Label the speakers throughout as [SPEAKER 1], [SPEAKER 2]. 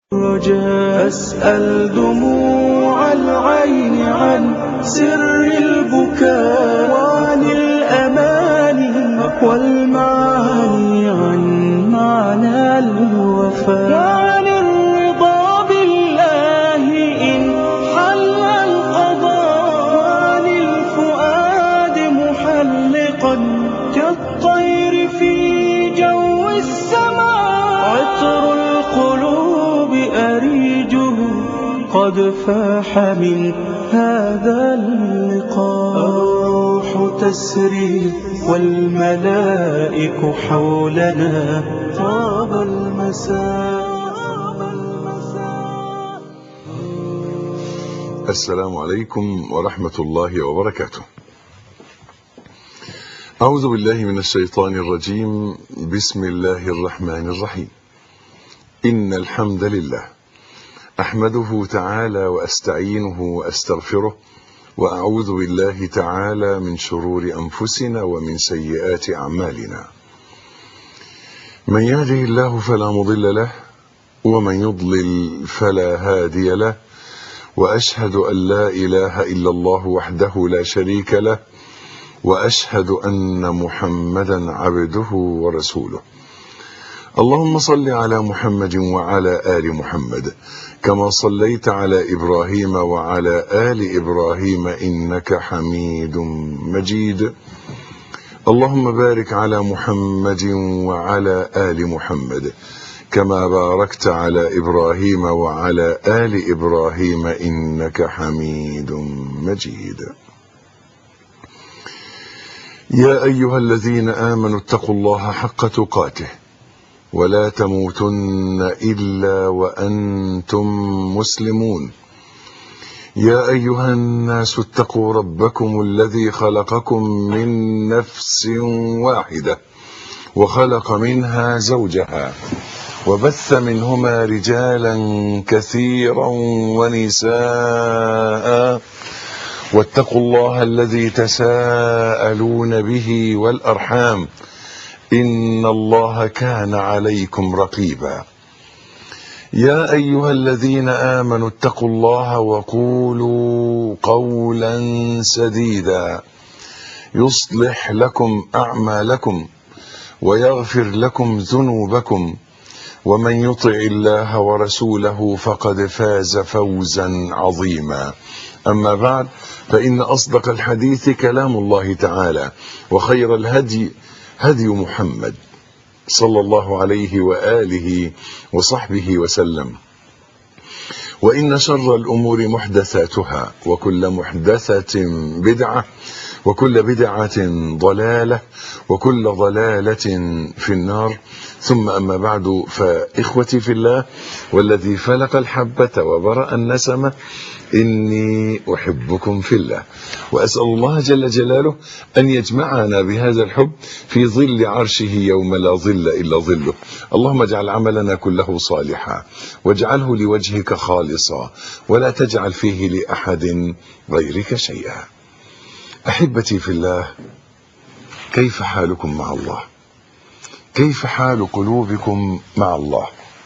[SPEAKER 1] رجاء أسأل دموع العين عن سر البكاء وعن الأماني والمعاني عن معنى الوفاء وعن الرضا بالله إن حل القضاء وعن الفؤاد محلقا كالطير في جو السماء عطر القلوب أريجه قد فاح من هذا اللقاء الروح تسري والملائك حولنا طاب المساء
[SPEAKER 2] السلام عليكم ورحمة الله وبركاته أعوذ بالله من الشيطان الرجيم بسم الله الرحمن الرحيم إن الحمد لله أحمده تعالى وأستعينه وأستغفره وأعوذ بالله تعالى من شرور أنفسنا ومن سيئات أعمالنا من يهده الله فلا مضل له ومن يضلل فلا هادي له وأشهد أن لا إله إلا الله وحده لا شريك له وأشهد أن محمدا عبده ورسوله اللهم صل على محمد وعلى آل محمد كما صليت على إبراهيم وعلى آل إبراهيم إنك حميد مجيد اللهم بارك على محمد وعلى آل محمد كما باركت على إبراهيم وعلى آل إبراهيم إنك حميد مجيد يا أيها الذين آمنوا اتقوا الله حق تقاته ولا تموتن إلا وأنتم مسلمون يا أيها الناس اتقوا ربكم الذي خلقكم من نفس واحدة وخلق منها زوجها وبث منهما رجالا كثيرا ونساء واتقوا الله الذي تساءلون به والأرحام إن الله كان عليكم رقيبا يا أيها الذين آمنوا اتقوا الله وقولوا قولا سديدا يصلح لكم أعمالكم ويغفر لكم ذنوبكم ومن يطع الله ورسوله فقد فاز فوزا عظيما أما بعد فإن أصدق الحديث كلام الله تعالى وخير الهدي هدي محمد صلى الله عليه وآله وصحبه وسلم وإن شر الأمور محدثاتها وكل محدثة بدعة وكل بدعة ضلالة وكل ضلالة في النار ثم أما بعد فإخوتي في الله والذي فلق الحبة وبرأ النسمة إني أحبكم في الله وأسأل الله جل جلاله أن يجمعنا بهذا الحب في ظل عرشه يوم لا ظل إلا ظله اللهم اجعل عملنا كله صالحا واجعله لوجهك خالصا ولا تجعل فيه لأحد غيرك شيئا أحبتي في الله كيف حالكم مع الله كيف حال قلوبكم مع الله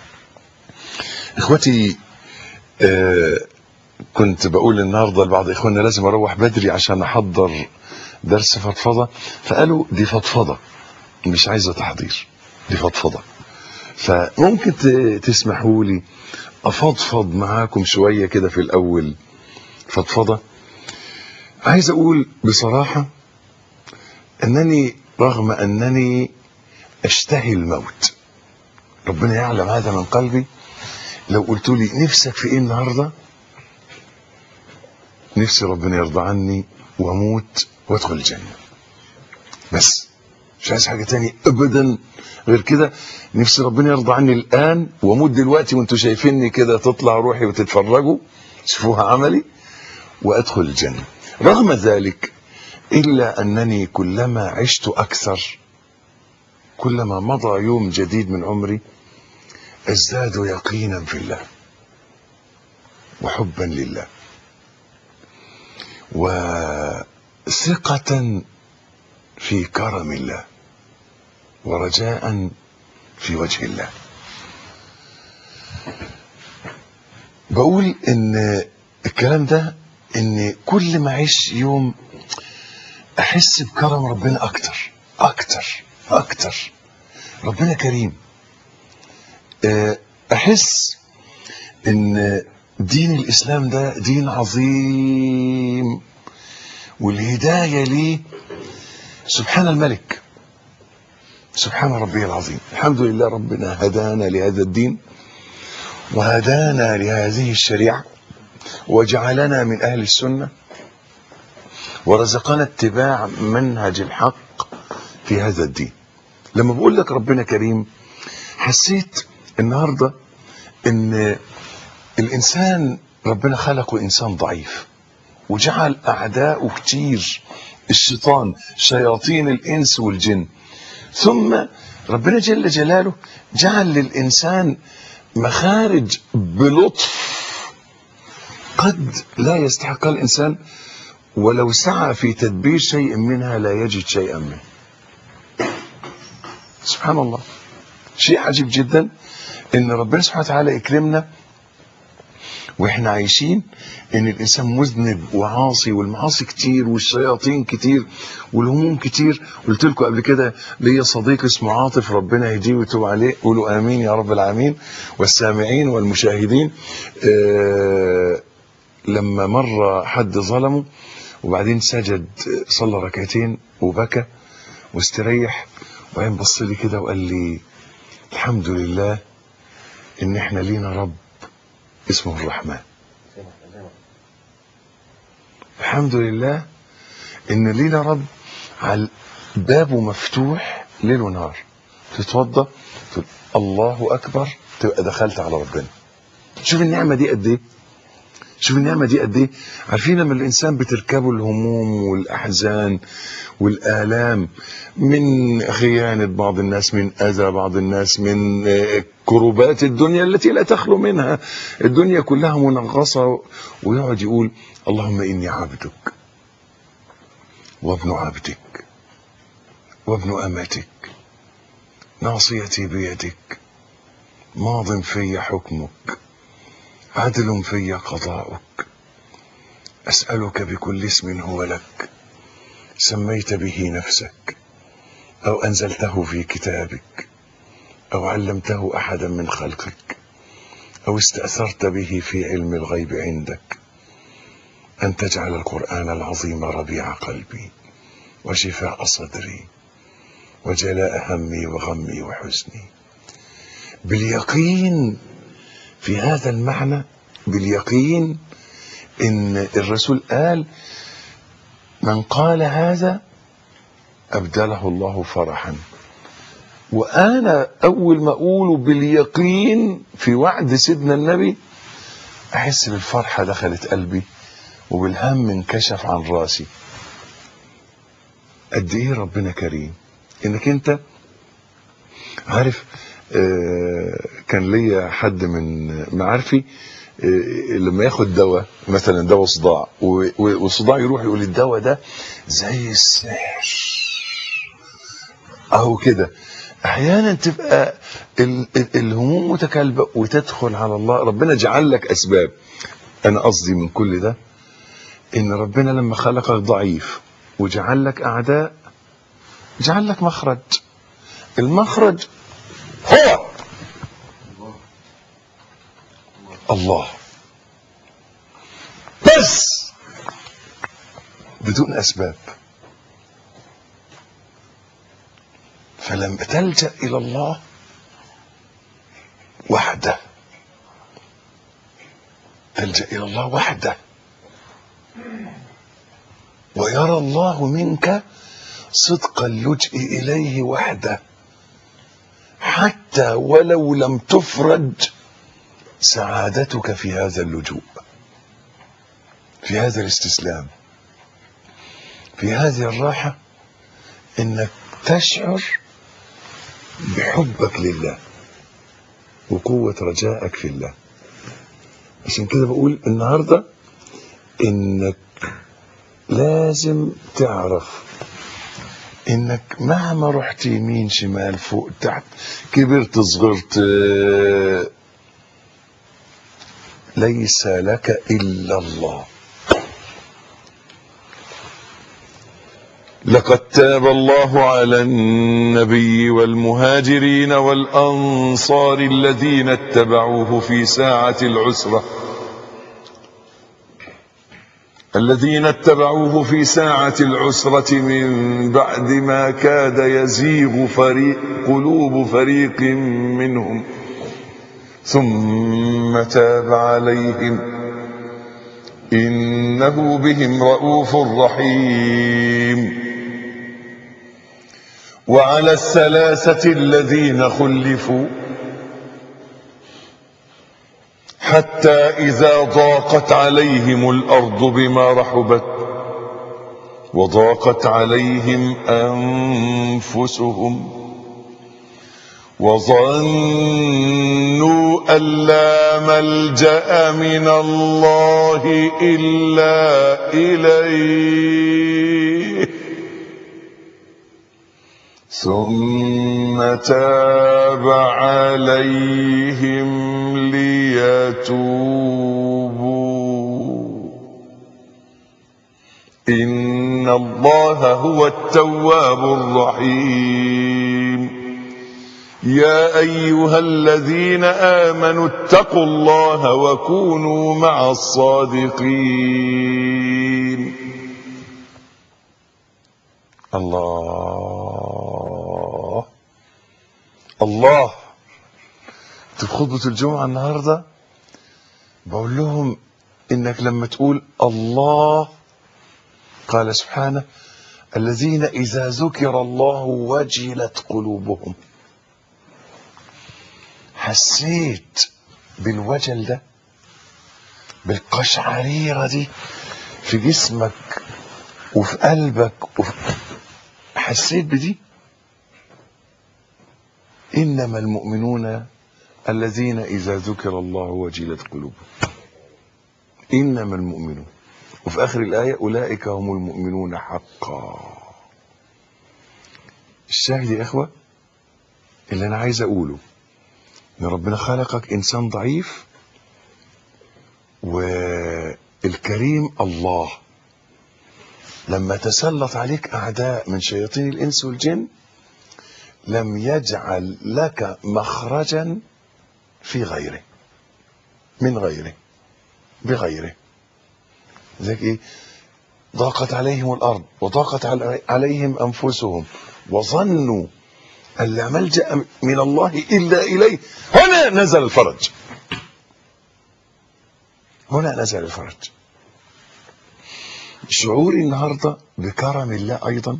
[SPEAKER 2] إخوتي آه كنت بقول النهاردة لبعض إخواننا لازم أروح بدري عشان أحضر درس فضفضة فقالوا دي فضفضة مش عايزة تحضير دي فضفضة فممكن تسمحوا لي أفضفض معاكم شوية كده في الأول فضفضة عايز أقول بصراحة أنني رغم أنني أشتهي الموت ربنا يعلم هذا من قلبي لو قلت لي نفسك في إيه النهارده نفسي ربنا يرضى عني واموت وادخل الجنة بس مش عايز حاجة تاني ابدا غير كده نفسي ربنا يرضى عني الان واموت دلوقتي وانتوا شايفيني كده تطلع روحي وتتفرجوا تشوفوها عملي وادخل الجنة رغم ذلك الا انني كلما عشت اكثر كلما مضى يوم جديد من عمري ازداد يقينا في الله وحبا لله وثقة في كرم الله ورجاء في وجه الله بقول ان الكلام ده ان كل ما اعيش يوم احس بكرم ربنا اكتر اكتر اكتر ربنا كريم آه، احس ان دين الاسلام ده دين عظيم والهدايه ليه سبحان الملك سبحان ربي العظيم الحمد لله ربنا هدانا لهذا الدين وهدانا لهذه الشريعه وجعلنا من اهل السنه ورزقنا اتباع منهج الحق في هذا الدين لما بقول لك ربنا كريم حسيت النهارده ان الانسان ربنا خلقه انسان ضعيف وجعل اعداؤه كتير الشيطان شياطين الانس والجن ثم ربنا جل جلاله جعل للانسان مخارج بلطف قد لا يستحقها الانسان ولو سعى في تدبير شيء منها لا يجد شيئا منه سبحان الله شيء عجيب جدا ان ربنا سبحانه وتعالى يكرمنا واحنا عايشين ان الانسان مذنب وعاصي والمعاصي كتير والشياطين كتير والهموم كتير قلت لكم قبل كده ليا صديق اسمه عاطف ربنا يهديه ويتوب عليه قولوا امين يا رب العالمين والسامعين والمشاهدين آه لما مره حد ظلمه وبعدين سجد صلى ركعتين وبكى واستريح وبعدين بص لي كده وقال لي الحمد لله ان احنا لينا رب اسمه الرحمن الحمد لله ان لينا رب على بابه مفتوح ليل ونهار تتوضا تقول الله اكبر تبقى دخلت على ربنا شوف النعمه دي قد ايه شوف النعمه دي قد ايه عارفين لما الانسان بتركبه الهموم والاحزان والالام من خيانه بعض الناس من اذى بعض الناس من آه، كروبات الدنيا التي لا تخلو منها الدنيا كلها منغصه ويقعد يقول اللهم اني عبدك وابن عبدك وابن امتك ناصيتي بيدك ماض في حكمك عدل في قضاؤك اسالك بكل اسم هو لك سميت به نفسك او انزلته في كتابك او علمته احدا من خلقك او استاثرت به في علم الغيب عندك ان تجعل القران العظيم ربيع قلبي وشفاء صدري وجلاء همي وغمي وحزني باليقين في هذا المعنى باليقين ان الرسول قال من قال هذا ابدله الله فرحا وانا اول ما اقوله باليقين في وعد سيدنا النبي احس بالفرحه دخلت قلبي وبالهم انكشف عن راسي قد ايه ربنا كريم انك انت عارف آه، كان ليا حد من معارفي آه، لما ياخد دواء مثلا دواء صداع و- و- والصداع يروح يقول الدواء ده زي السحر اهو كده احيانا تبقى ال- ال- الهموم متكالبه وتدخل على الله ربنا جعل لك اسباب انا قصدي من كل ده ان ربنا لما خلقك ضعيف وجعل لك اعداء جعل لك مخرج المخرج هو الله بس بدون اسباب فلما تلجا الى الله وحده تلجا الى الله وحده ويرى الله منك صدق اللجء اليه وحده حتى ولو لم تفرج سعادتك في هذا اللجوء في هذا الاستسلام في هذه الراحه انك تشعر بحبك لله وقوه رجائك في الله عشان كده بقول النهارده انك لازم تعرف انك مهما رحت يمين شمال فوق تحت كبرت صغرت آه، ليس لك إلا الله لقد تاب الله على النبي والمهاجرين والأنصار الذين اتبعوه في ساعة العسرة الذين اتبعوه في ساعة العسرة من بعد ما كاد يزيغ فريق قلوب فريق منهم ثم تاب عليهم إنه بهم رؤوف رحيم وعلى الثلاثة الذين خلفوا حتى إذا ضاقت عليهم الأرض بما رحبت وضاقت عليهم أنفسهم وظنوا أن لا ملجأ من الله إلا إليه ثم تاب عليهم ليتوبوا إن الله هو التواب الرحيم يا أيها الذين آمنوا اتقوا الله وكونوا مع الصادقين الله الله في خطبة الجمعة النهاردة بقول لهم إنك لما تقول الله قال سبحانه الذين إذا ذكر الله وجلت قلوبهم حسيت بالوجل ده بالقشعريرة دي في جسمك وفي قلبك وفي حسيت بدي إنما المؤمنون الذين إذا ذكر الله وجلت قلوبهم إنما المؤمنون وفي آخر الآية أولئك هم المؤمنون حقا الشاهد يا إخوة اللي أنا عايز أقوله إن ربنا خلقك إنسان ضعيف والكريم الله لما تسلط عليك أعداء من شياطين الإنس والجن لم يجعل لك مخرجا في غيره من غيره بغيره ذلك ايه ضاقت عليهم الارض وضاقت علي- عليهم انفسهم وظنوا ان لا ملجا من الله الا اليه هنا نزل الفرج هنا نزل الفرج شعوري النهارده بكرم الله ايضا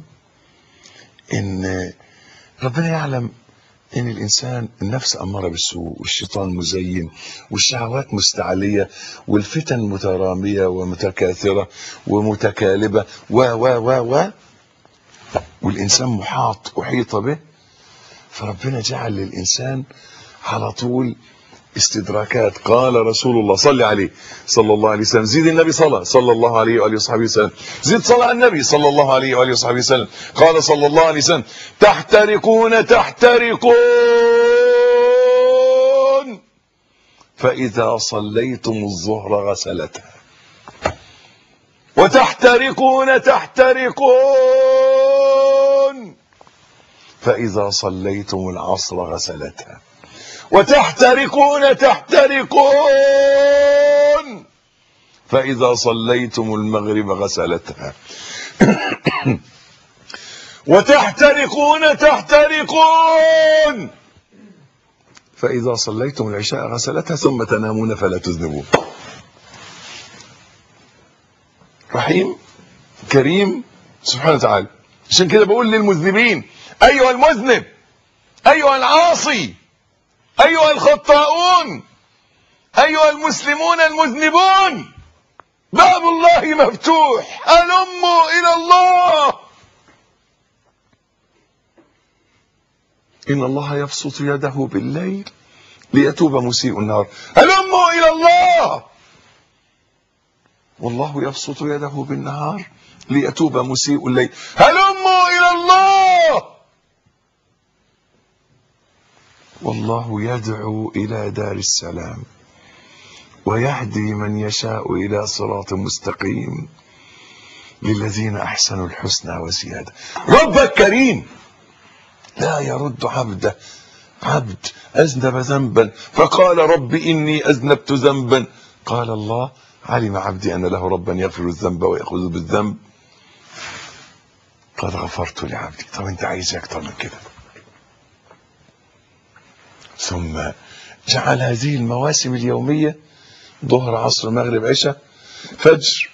[SPEAKER 2] ان ربنا يعلم ان الانسان النفس اماره بالسوء والشيطان مزين والشهوات مستعليه والفتن متراميه ومتكاثره ومتكالبه و و و و والانسان محاط احيط به فربنا جعل للانسان على طول استدراكات قال رسول الله صلى عليه صلى الله عليه وسلم زيد النبي صلى صلى الله عليه واله وصحبه وسلم زيد صلى على النبي صلى الله عليه واله وصحبه وسلم قال صلى الله عليه وسلم تحترقون تحترقون فإذا صليتم الظهر غسلتها وتحترقون تحترقون فإذا صليتم العصر غسلتها وتحترقون تحترقون فإذا صليتم المغرب غسلتها وتحترقون تحترقون فإذا صليتم العشاء غسلتها ثم تنامون فلا تذنبون رحيم كريم سبحانه وتعالى عشان كده بقول للمذنبين أيها المذنب أيها العاصي أيها الخطاؤون أيها المسلمون المذنبون باب الله مفتوح هلموا إلى الله إن الله يبسط يده بالليل ليتوب مسيء النهار هلموا إلى الله والله يبسط يده بالنهار ليتوب مسيء الليل هلموا إلى الله والله يدعو إلى دار السلام ويهدي من يشاء إلى صراط مستقيم للذين أحسنوا الحسنى وزيادة ربك كريم لا يرد عبده عبد أذنب ذنبا فقال رب إني أذنبت ذنبا قال الله علم عبدي أن له ربا يغفر الذنب ويأخذ بالذنب قد غفرت لعبدي طب انت عايز إيه اكتر من كده ثم جعل هذه المواسم اليومية ظهر عصر مغرب عشاء فجر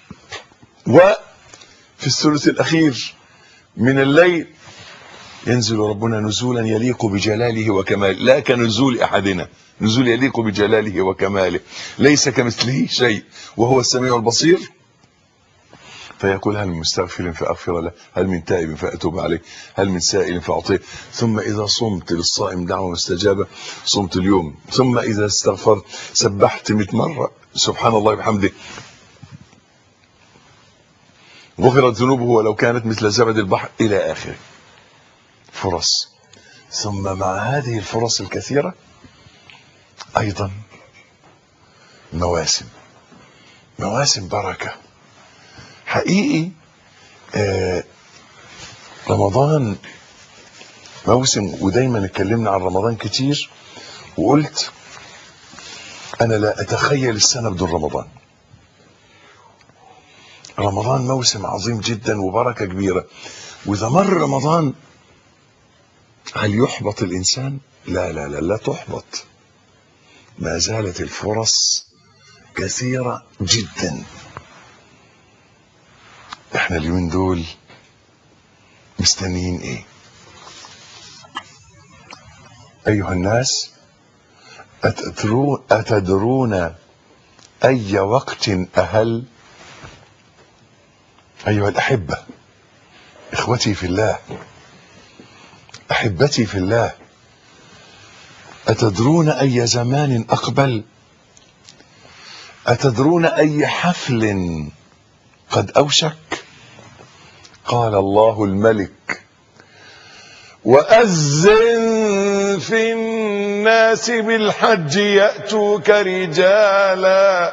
[SPEAKER 2] وفي الثلث الأخير من الليل ينزل ربنا نزولا يليق بجلاله وكماله لا كنزول أحدنا نزول يليق بجلاله وكماله ليس كمثله شيء وهو السميع البصير فيقول هل من مستغفر فأغفر له هل من تائب فأتوب عليه هل من سائل فأعطيه ثم إذا صمت للصائم دعوة مستجابة صمت اليوم ثم إذا استغفرت سبحت 100 مرة سبحان الله بحمده غفرت ذنوبه ولو كانت مثل زبد البحر إلى آخره فرص ثم مع هذه الفرص الكثيرة أيضا مواسم مواسم بركة حقيقي آه رمضان موسم ودايما اتكلمنا عن رمضان كتير وقلت انا لا اتخيل السنه بدون رمضان رمضان موسم عظيم جدا وبركه كبيره واذا مر رمضان هل يحبط الانسان لا لا لا لا تحبط ما زالت الفرص كثيره جدا احنا اليومين دول مستنيين ايه ايها الناس أتدرون, أتدرون اي وقت اهل ايها الاحبه اخوتي في الله احبتي في الله اتدرون اي زمان اقبل اتدرون اي حفل قد اوشك قال الله الملك وأذن في الناس بالحج يأتوك رجالا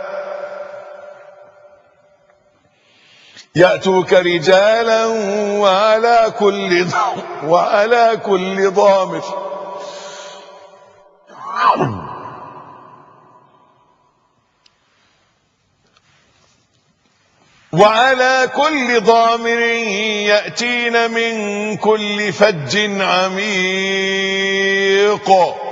[SPEAKER 2] يأتوك رجالا وعلى كل ض- وعلى كل ضامر وعلى كل ضامر يأتين من كل فج عميق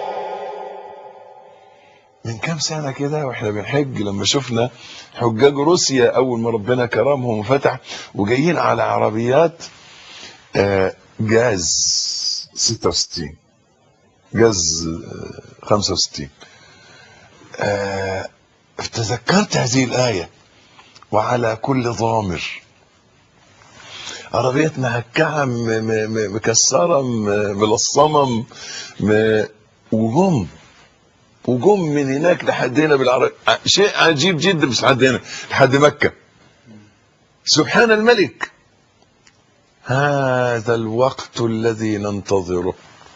[SPEAKER 2] من كام سنة كده واحنا بنحج لما شفنا حجاج روسيا أول ما ربنا كرمهم وفتح وجايين على عربيات آه، جاز 66 جاز آه، 65 آه، تذكرت هذه الآية وعلى كل ضامر عربية مهكعة م- م- م- مكسرة م- ملصمة م- م- وجم وجم من هناك لحد هنا بالعربية شيء عجيب جدا مش لحد هنا لحد مكة سبحان الملك هذا الوقت الذي ننتظره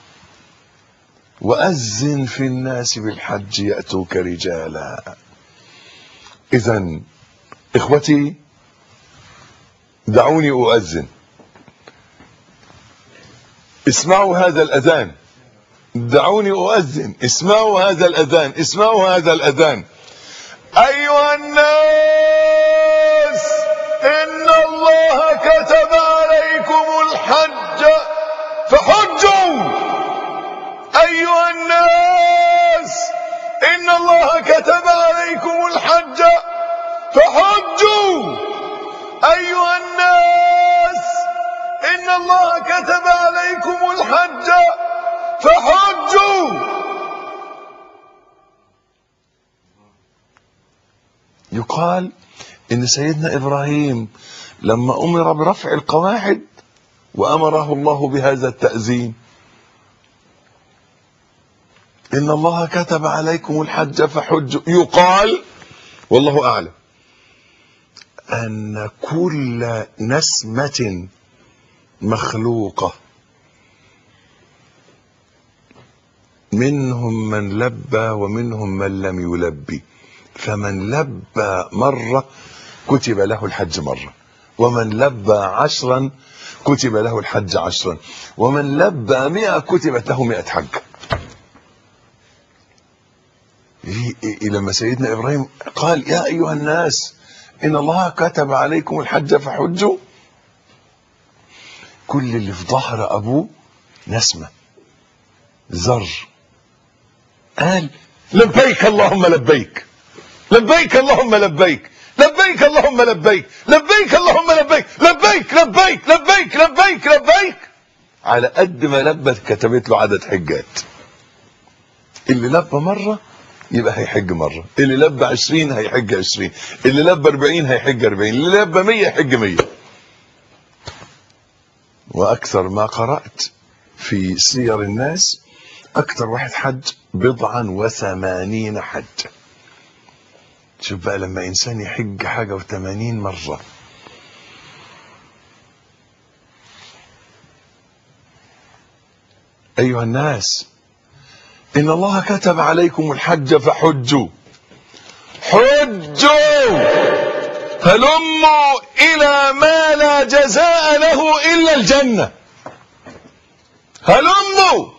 [SPEAKER 2] وأذن في الناس بالحج يأتوك رجالا إذا إخوتي دعوني أؤذن اسمعوا هذا الأذان دعوني أؤذن اسمعوا هذا الأذان اسمعوا هذا الأذان أيها الناس إن الله كتب عليكم الحج فحجوا أيها الناس إن الله كتب عليكم الحج فحجوا أيها الناس إن الله كتب عليكم الحج فحجوا يقال إن سيدنا إبراهيم لما أمر برفع القواعد وأمره الله بهذا التأذين إن الله كتب عليكم الحج فحجوا يقال والله أعلم أن كل نسمة مخلوقة منهم من لبى ومنهم من لم يلبي فمن لبى مرة كتب له الحج مرة ومن لبى عشرا كتب له الحج عشرا ومن لبى مئة كتبت له مئة حج إيه- إيه- لما سيدنا إبراهيم قال يا أيها الناس إن الله كتب عليكم الحج فحجوا كل اللي في ظهر أبوه نسمة زر قال لبيك اللهم لبيك لبيك اللهم لبيك لبيك اللهم لبيك لبيك اللهم لبيك لبيك لبيك لبيك لبيك لبيك على قد ما لبت كتبت له عدد حجات اللي لبى مرة يبقى هيحج مرة اللي لبى عشرين هيحج عشرين اللي لبى اربعين هيحج اربعين اللي لبى مية يحج مية وأكثر ما قرأت في سير الناس أكثر واحد حج بضعا وثمانين حجة شوف بقى لما إنسان يحج حاجة وثمانين مرة أيها الناس إن الله كتب عليكم الحج فحجوا حجوا هلموا إلى ما لا جزاء له إلا الجنة هلموا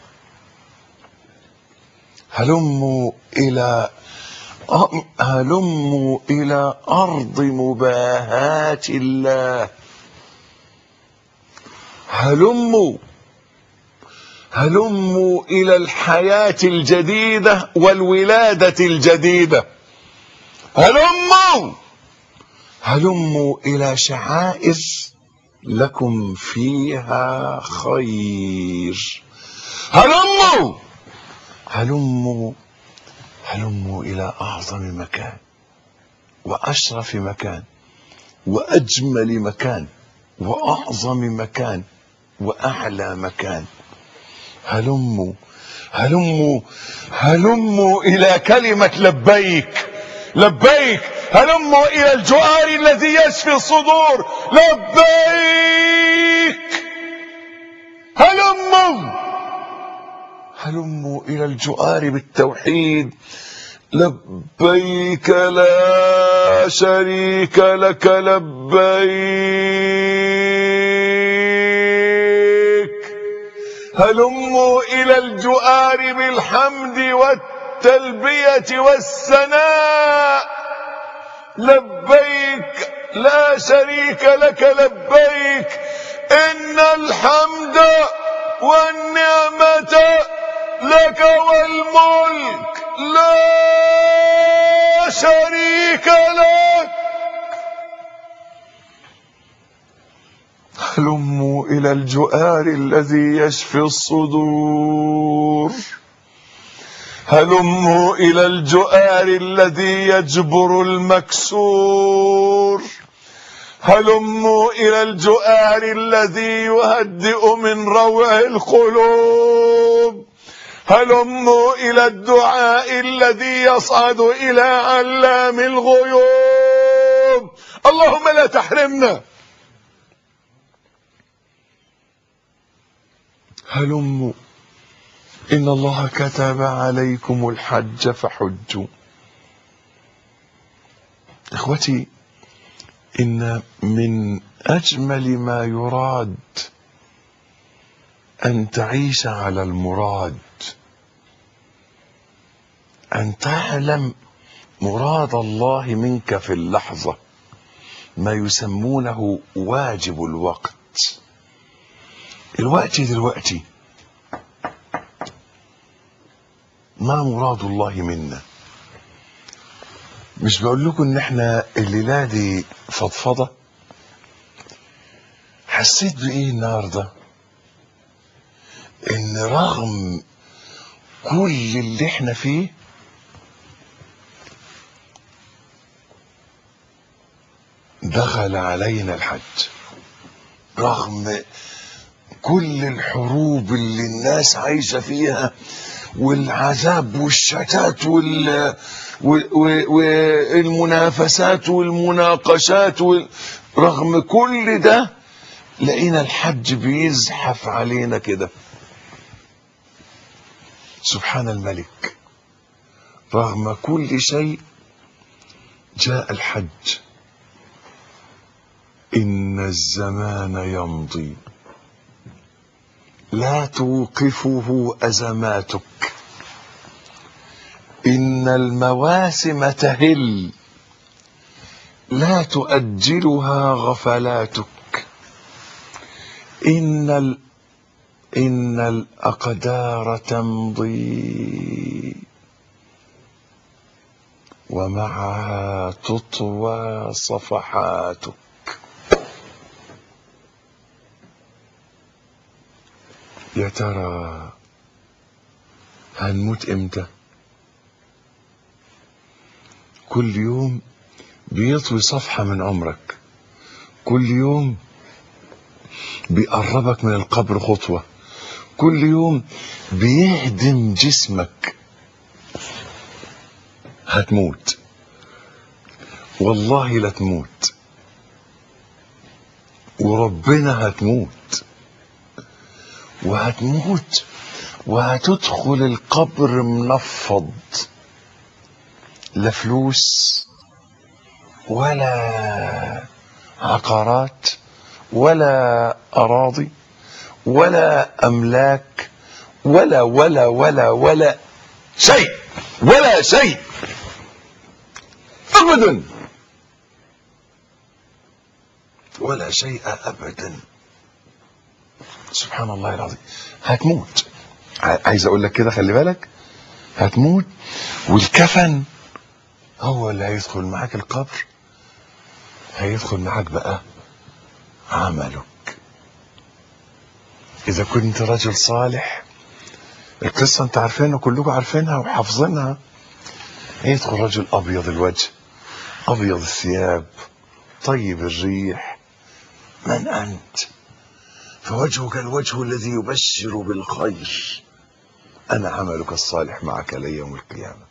[SPEAKER 2] هلموا إلى هلموا إلى أرض مباهاة الله هلموا هلموا إلى الحياة الجديدة والولادة الجديدة هلموا هلموا إلى شعائر لكم فيها خير هلموا هلموا هلموا إلى أعظم مكان وأشرف مكان وأجمل مكان وأعظم مكان وأعلى مكان هلموا هلموا هلموا إلى كلمة لبيك لبيك هلموا إلى الجوار الذي يشفي الصدور لبيك هلموا هلموا إلى الجوار بالتوحيد لبيك لا شريك لك لبيك هلموا إلى الجؤار بالحمد والتلبية والثناء لبيك لا شريك لك لبيك إن الحمد والنعمة لك والملك لا شريك لك هلموا إلى الجؤار الذي يشفي الصدور هلموا إلى الجؤار الذي يجبر المكسور هلموا إلى الجؤار الذي يهدئ من روع القلوب هلموا إلى الدعاء الذي يصعد إلى علام الغيوب اللهم لا تحرمنا هلموا إن الله كتب عليكم الحج فحجوا إخوتي إن من أجمل ما يراد أن تعيش على المراد أن تعلم مراد الله منك في اللحظة ما يسمونه واجب الوقت الوقت دلوقتي ما مراد الله منا مش بقول لكم ان احنا الليله دي فضفضه حسيت بايه النهارده ان رغم كل اللي احنا فيه دخل علينا الحج رغم كل الحروب اللي الناس عايشه فيها والعذاب والشتات وال وال- و- والمنافسات والمناقشات وال... رغم كل ده لقينا الحج بيزحف علينا كده سبحان الملك رغم كل شيء جاء الحج إن الزمان يمضي لا توقفه أزماتك إن المواسم تهل لا تؤجلها غفلاتك إن ال... إن الأقدار تمضي ومعها تطوى صفحاتك يا ترى هنموت امتى كل يوم بيطوي صفحة من عمرك كل يوم بيقربك من القبر خطوة كل يوم بيهدم جسمك هتموت والله لا تموت وربنا هتموت وهتموت وهتدخل القبر منفض لا فلوس ولا عقارات ولا أراضي ولا أملاك ولا ولا ولا ولا شيء ولا شيء أبدا ولا شيء أبدا سبحان الله العظيم هتموت ع- عايز أقول لك كده خلي بالك هتموت والكفن هو اللي هيدخل معاك القبر هيدخل معاك بقى عملك إذا كنت رجل صالح القصة أنت عارفينها كلكم عارفينها وحافظينها يدخل رجل أبيض الوجه أبيض الثياب طيب الريح من أنت فوجهك الوجه الذي يبشر بالخير أنا عملك الصالح معك ليوم القيامة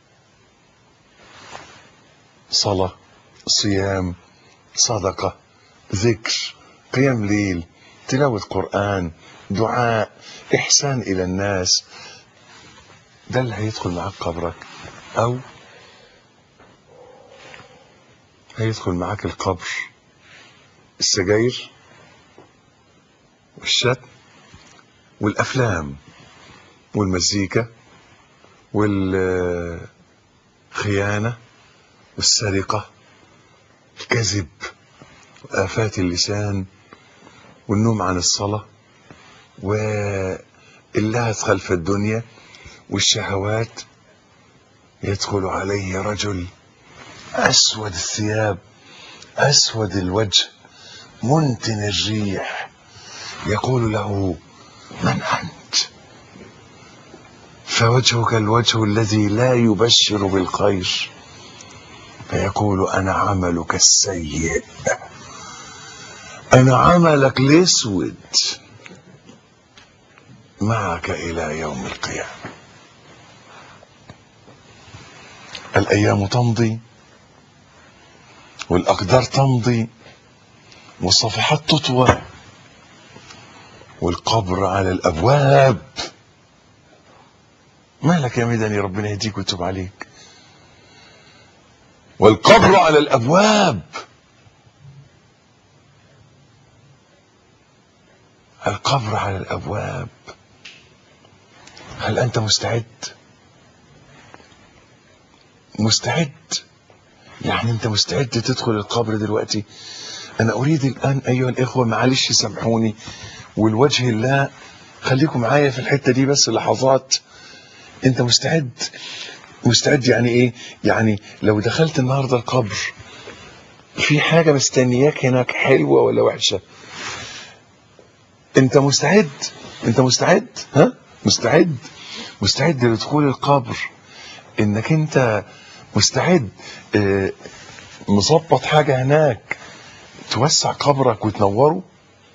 [SPEAKER 2] صلاة صيام صدقة ذكر قيام ليل تلاوة قرآن دعاء إحسان إلى الناس ده اللي هيدخل معاك قبرك أو هيدخل معاك القبر السجاير والشتم والأفلام والمزيكا والخيانة والسرقة الكذب وآفات اللسان والنوم عن الصلاة واللهث خلف الدنيا والشهوات يدخل عليه رجل أسود الثياب أسود الوجه منتن الريح يقول له من أنت فوجهك الوجه الذي لا يبشر بالخير فيقول أنا عملك السيء أنا عملك الأسود معك إلى يوم القيامة الأيام تمضي والأقدار تمضي والصفحات تطوى والقبر على الأبواب مالك يا مدني ربنا يهديك ويتوب عليك والقبر على الأبواب القبر على الأبواب هل أنت مستعد مستعد يعني أنت مستعد تدخل القبر دلوقتي أنا أريد الآن أيها الإخوة معلش سامحوني والوجه الله خليكم معايا في الحتة دي بس لحظات أنت مستعد مستعد يعني إيه يعني لو دخلت النهاردة القبر في حاجة مستنياك هناك حلوة ولا وحشة انت مستعد انت مستعد ها مستعد مستعد لدخول القبر انك انت مستعد اه مظبط حاجة هناك توسع قبرك وتنوره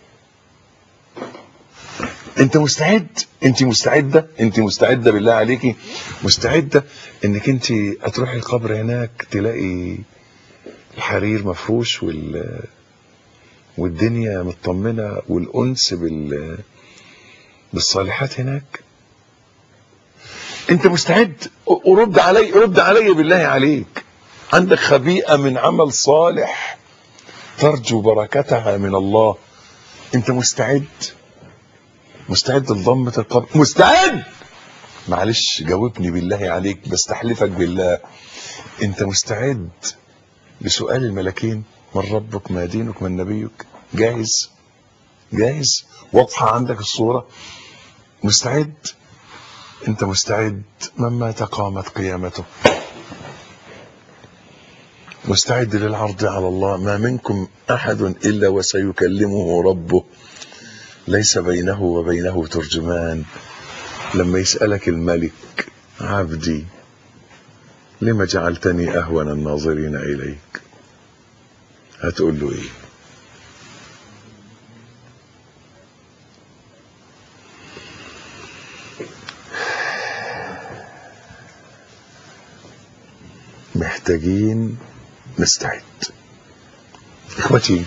[SPEAKER 2] انت مستعد انت مستعدة انت مستعدة بالله عليكي مستعدة انك انت هتروحي القبر هناك تلاقي الحرير مفروش وال والدنيا مطمنة والأنس بال بالصالحات هناك انت مستعد ورد علي رد علي بالله عليك عندك خبيئة من عمل صالح ترجو بركتها من الله انت مستعد مستعد لضمة القبر مستعد معلش جاوبني بالله عليك بستحلفك بالله انت مستعد لسؤال الملكين من ربك ما دينك من نبيك جاهز جاهز واضحة عندك الصورة مستعد انت مستعد من مات قامت قيامته مستعد للعرض على الله ما منكم احد الا وسيكلمه ربه ليس بينه وبينه ترجمان لما يسألك الملك عبدي لما جعلتني اهون الناظرين اليك هتقول له ايه محتاجين نستعد اخوتي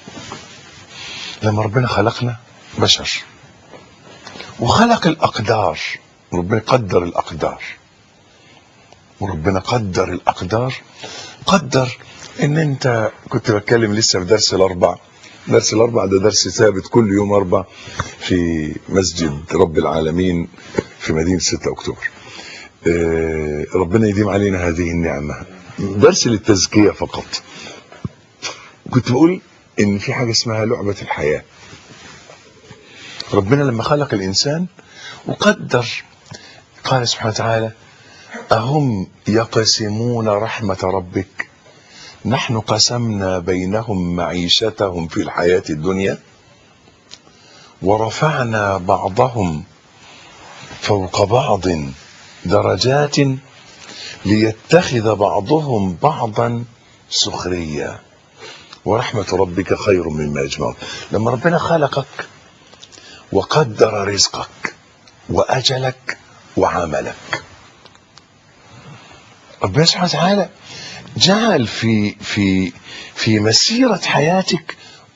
[SPEAKER 2] لما ربنا خلقنا بشر وخلق الاقدار ربنا قدر الاقدار وربنا قدر الاقدار قدر ان انت كنت بتكلم لسه في درس الاربع درس الاربع ده درس ثابت كل يوم اربع في مسجد رب العالمين في مدينه 6 اكتوبر آه، ربنا يديم علينا هذه النعمه درس للتزكيه فقط كنت بقول ان في حاجه اسمها لعبه الحياه ربنا لما خلق الانسان وقدر قال سبحانه وتعالى اهم يقسمون رحمه ربك نحن قسمنا بينهم معيشتهم في الحياه الدنيا ورفعنا بعضهم فوق بعض درجات ليتخذ بعضهم بعضا سخريا ورحمة ربك خير مما يجمعون لما ربنا خلقك وقدر رزقك وأجلك وعملك ربنا سبحانه وتعالى جعل في في في مسيرة حياتك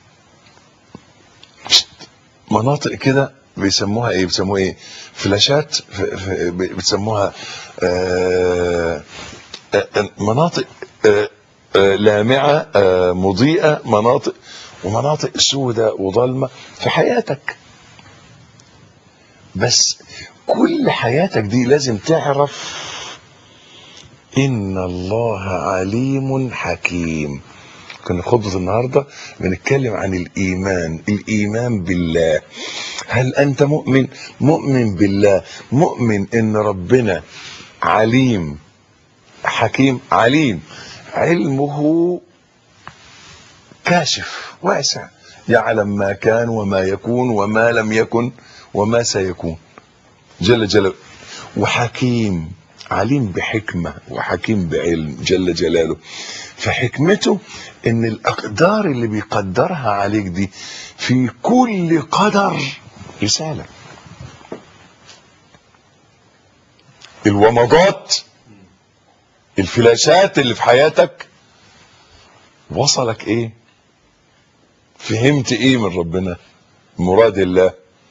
[SPEAKER 2] مناطق كده بيسموها ايه بيسموها ايه فلاشات ف- ف- بتسموها آه، آه، مناطق آه، آه، لامعة آه، مضيئة مناطق ومناطق سوداء وظلمة في حياتك بس كل حياتك دي لازم تعرف إن الله عليم حكيم كنا في خطبة النهاردة بنتكلم عن الإيمان الإيمان بالله هل أنت مؤمن مؤمن بالله مؤمن إن ربنا عليم حكيم عليم علمه كاشف واسع يعلم ما كان وما يكون وما لم يكن وما سيكون جل جلاله وحكيم عليم بحكمة وحكيم بعلم جل جلاله فحكمته ان الاقدار اللي بيقدرها عليك دي في كل قدر رسالة الومضات الفلاشات اللي في حياتك وصلك ايه فهمت ايه من ربنا مراد الله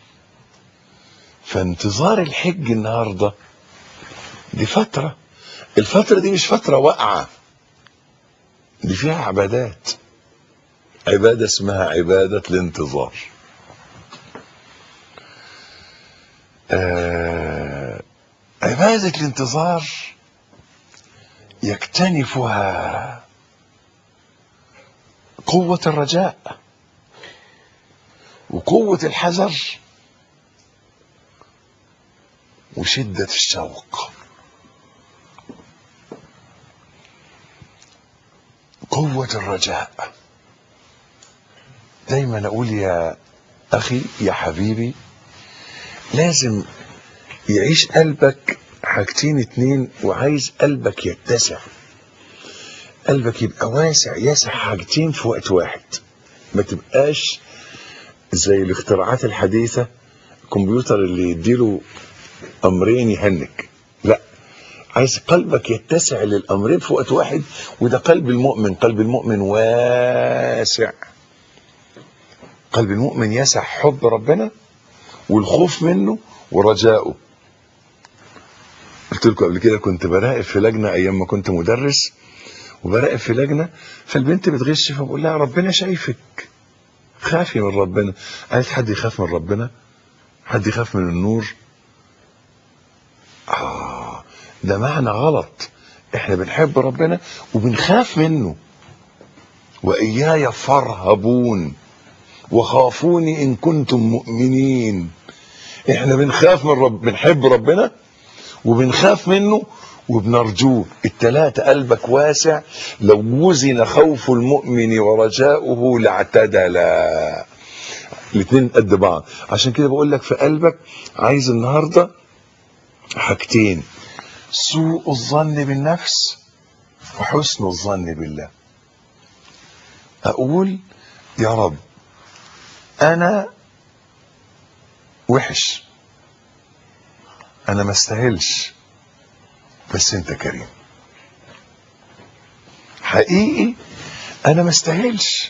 [SPEAKER 2] فانتظار الحج النهارده دي فترة الفترة دي مش فترة واقعة دي فيها عبادات عبادة اسمها عبادة الانتظار آه عبادة الانتظار يكتنفها قوة الرجاء وقوة الحذر وشدة الشوق قوة الرجاء دايما اقول يا اخي يا حبيبي لازم يعيش قلبك حاجتين اتنين وعايز قلبك يتسع قلبك يبقى واسع يسع حاجتين في وقت واحد ما تبقاش زي الاختراعات الحديثة الكمبيوتر اللي يديله امرين يهنج لا عايز قلبك يتسع للامرين في وقت واحد وده قلب المؤمن قلب المؤمن واسع قلب المؤمن يسع حب ربنا والخوف منه ورجائه قلت لكم قبل كده كنت براقب في لجنه ايام ما كنت مدرس وبراقب في لجنه فالبنت بتغش فبقول لها ربنا شايفك خافي من ربنا قالت حد يخاف من ربنا حد يخاف من النور آه ده معنى غلط احنا بنحب ربنا وبنخاف منه وإياي فارهبون وخافوني إن كنتم مؤمنين احنا بنخاف من رب بنحب ربنا وبنخاف منه وبنرجوه التلاتة قلبك واسع لو وزن خوف المؤمن ورجاؤه لاعتدلا الاتنين قد بعض عشان كده بقول لك في قلبك عايز النهارده حاجتين سوء الظن بالنفس وحسن الظن بالله اقول يا رب انا وحش انا ما استاهلش بس انت كريم حقيقي انا ما استاهلش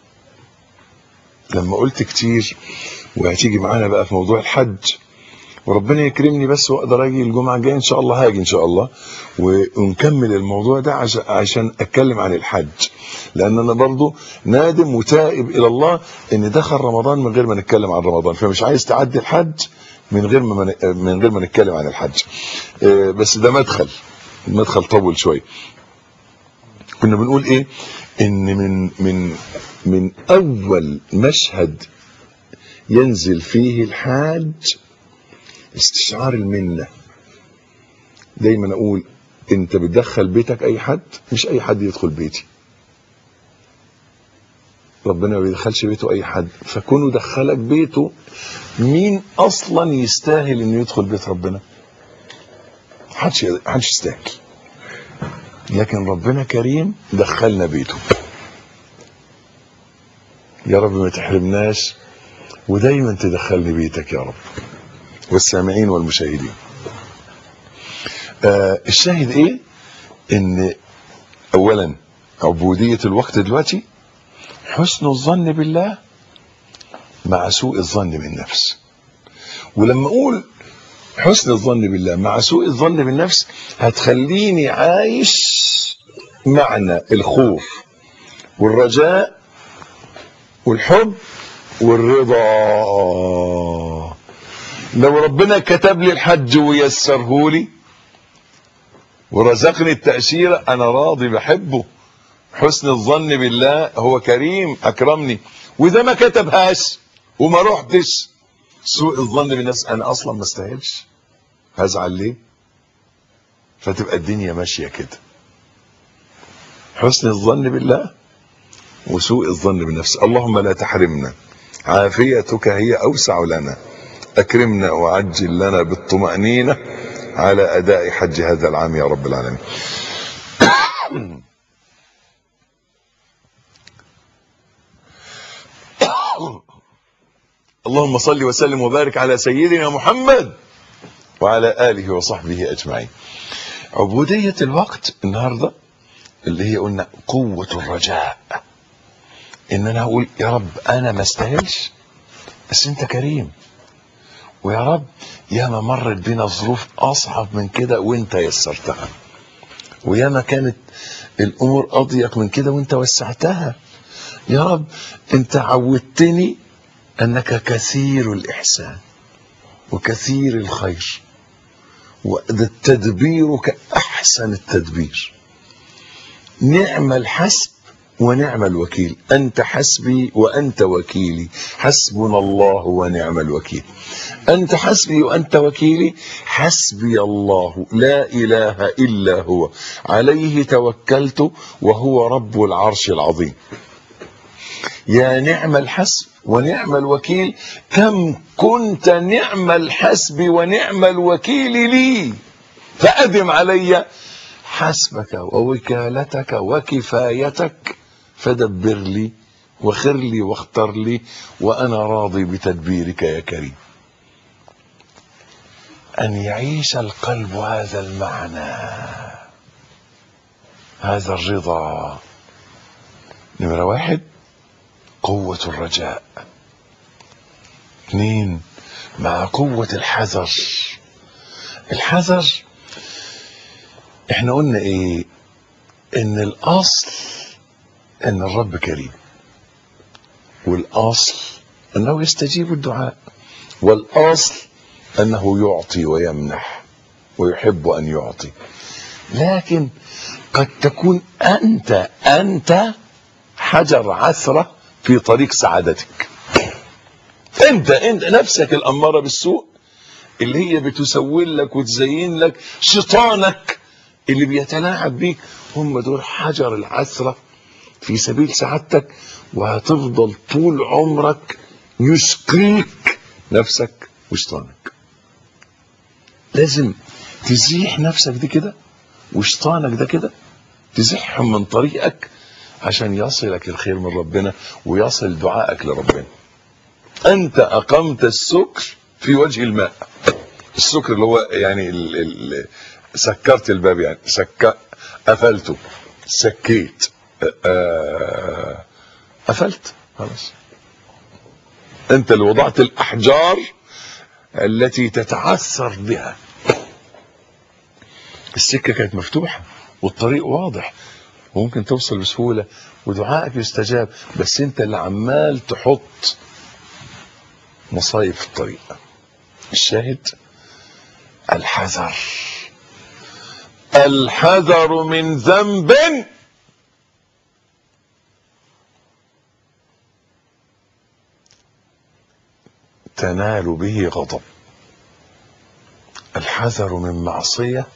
[SPEAKER 2] لما قلت كتير وهتيجي معانا بقى في موضوع الحج وربنا يكرمني بس واقدر اجي الجمعه الجايه ان شاء الله هاجي ان شاء الله ونكمل الموضوع ده عش- عشان اتكلم عن الحج لان انا برضو نادم وتائب الى الله ان دخل رمضان من غير ما نتكلم عن رمضان فمش عايز تعدي الحج من غير ما من- من غير ما نتكلم عن الحج آه، بس ده مدخل المدخل طول شويه كنا بنقول ايه ان من من من اول مشهد ينزل فيه الحاج استشعار المنه دايما اقول انت بتدخل بيتك اي حد مش اي حد يدخل بيتي ربنا ما بيدخلش بيته اي حد فكونه دخلك بيته مين اصلا يستاهل انه يدخل بيت ربنا محدش محدش يستاهل لكن ربنا كريم دخلنا بيته يا رب ما تحرمناش ودايما تدخلني بيتك يا رب والسامعين والمشاهدين آه الشاهد ايه ان اولا عبودية الوقت دلوقتي حسن الظن بالله مع سوء الظن بالنفس ولما اقول حسن الظن بالله مع سوء الظن بالنفس هتخليني عايش معنى الخوف والرجاء والحب والرضا لو ربنا كتب لي الحج ويسره لي ورزقني التأشيرة أنا راضي بحبه حسن الظن بالله هو كريم أكرمني وإذا ما كتبهاش وما رحتش سوء الظن بالناس أنا أصلا ما استاهلش هزعل ليه فتبقى الدنيا ماشية كده حسن الظن بالله وسوء الظن بالنفس اللهم لا تحرمنا عافيتك هي أوسع لنا أكرمنا وعجل لنا بالطمأنينة على أداء حج هذا العام يا رب العالمين اللهم صل وسلم وبارك على سيدنا محمد وعلى آله وصحبه أجمعين عبودية الوقت النهاردة اللي هي قلنا قوة الرجاء ان انا اقول يا رب انا ما استاهلش بس انت كريم ويا رب ياما مرت بينا ظروف اصعب من كده وانت يسرتها وياما كانت الامور اضيق من كده وانت وسعتها يا رب انت عودتني انك كثير الاحسان وكثير الخير وتدبيرك احسن التدبير نعم الحسب ونعم الوكيل أنت حسبي وأنت وكيلي حسبنا الله ونعم الوكيل أنت حسبي وأنت وكيلي حسبي الله لا إله إلا هو عليه توكلت وهو رب العرش العظيم يا نعم الحسب ونعم الوكيل كم كنت نعم الحسب ونعم الوكيل لي فأدم علي حسبك ووكالتك وكفايتك فدبر لي وخر لي واختر لي وأنا راضي بتدبيرك يا كريم أن يعيش القلب هذا المعنى هذا الرضا نمرة واحد قوة الرجاء اثنين مع قوة الحذر الحذر احنا قلنا ايه ان الاصل ان الرب كريم والاصل انه يستجيب الدعاء والاصل انه يعطي ويمنح ويحب ان يعطي لكن قد تكون انت انت حجر عثره في طريق سعادتك انت انت نفسك الاماره بالسوء اللي هي بتسول لك وتزين لك شيطانك اللي بيتلاعب بيك هم دول حجر العثره في سبيل سعادتك وهتفضل طول عمرك يسقيك نفسك وشيطانك لازم تزيح نفسك دي كده وشيطانك ده كده تزيحهم من طريقك عشان يصلك الخير من ربنا ويصل دعائك لربنا انت اقمت السكر في وجه الماء السكر اللي هو يعني ال ال سكرت الباب يعني سك قفلته سكيت آه، قفلت خلاص انت اللي وضعت الاحجار التي تتعثر بها السكه كانت مفتوحه والطريق واضح وممكن توصل بسهوله ودعائك يستجاب بس انت اللي عمال تحط مصايب في الطريق الشاهد الحذر الحذر من ذنب تنال به غضب الحذر من معصيه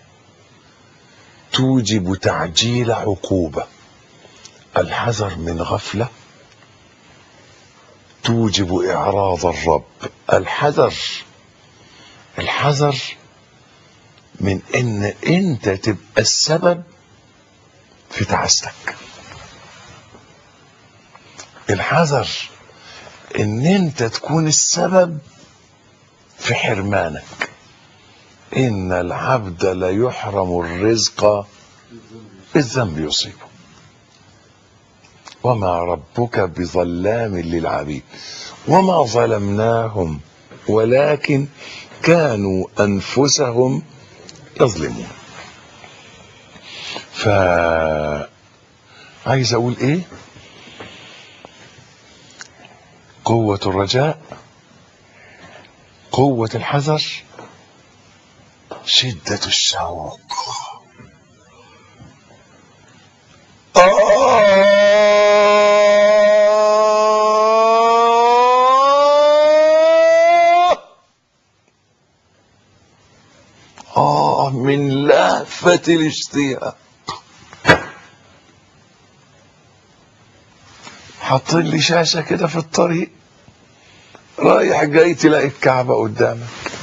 [SPEAKER 2] توجب تعجيل عقوبه الحذر من غفله توجب اعراض الرب الحذر الحذر من ان انت تبقى السبب في تعاستك الحذر ان انت تكون السبب في حرمانك ان العبد ليحرم الرزق بالذنب يصيبه وما ربك بظلام للعبيد وما ظلمناهم ولكن كانوا انفسهم يظلمون ف عايز اقول ايه قوة الرجاء قوة الحذر شدة الشوق آه آه من لهفة الاشتياق حاطين لي شاشة كده في الطريق رايح جاي تلاقي الكعبة قدامك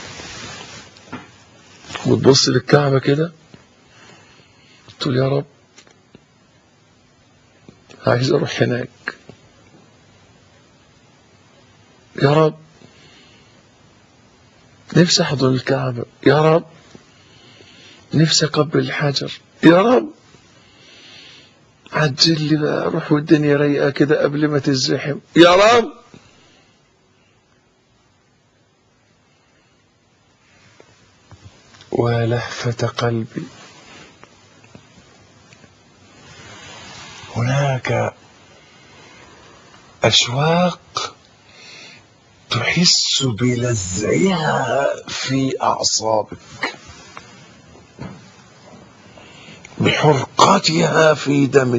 [SPEAKER 2] وتبص للكعبة كده تقول يا رب عايز اروح هناك يا رب نفسي احضن الكعبة يا رب نفسي اقبل الحجر يا رب عجل لي بقى اروح والدنيا رايقه كده قبل ما تزحم يا رب ولهفة قلبي هناك أشواق تحس بلذعها في أعصابك بحرقتها في دمك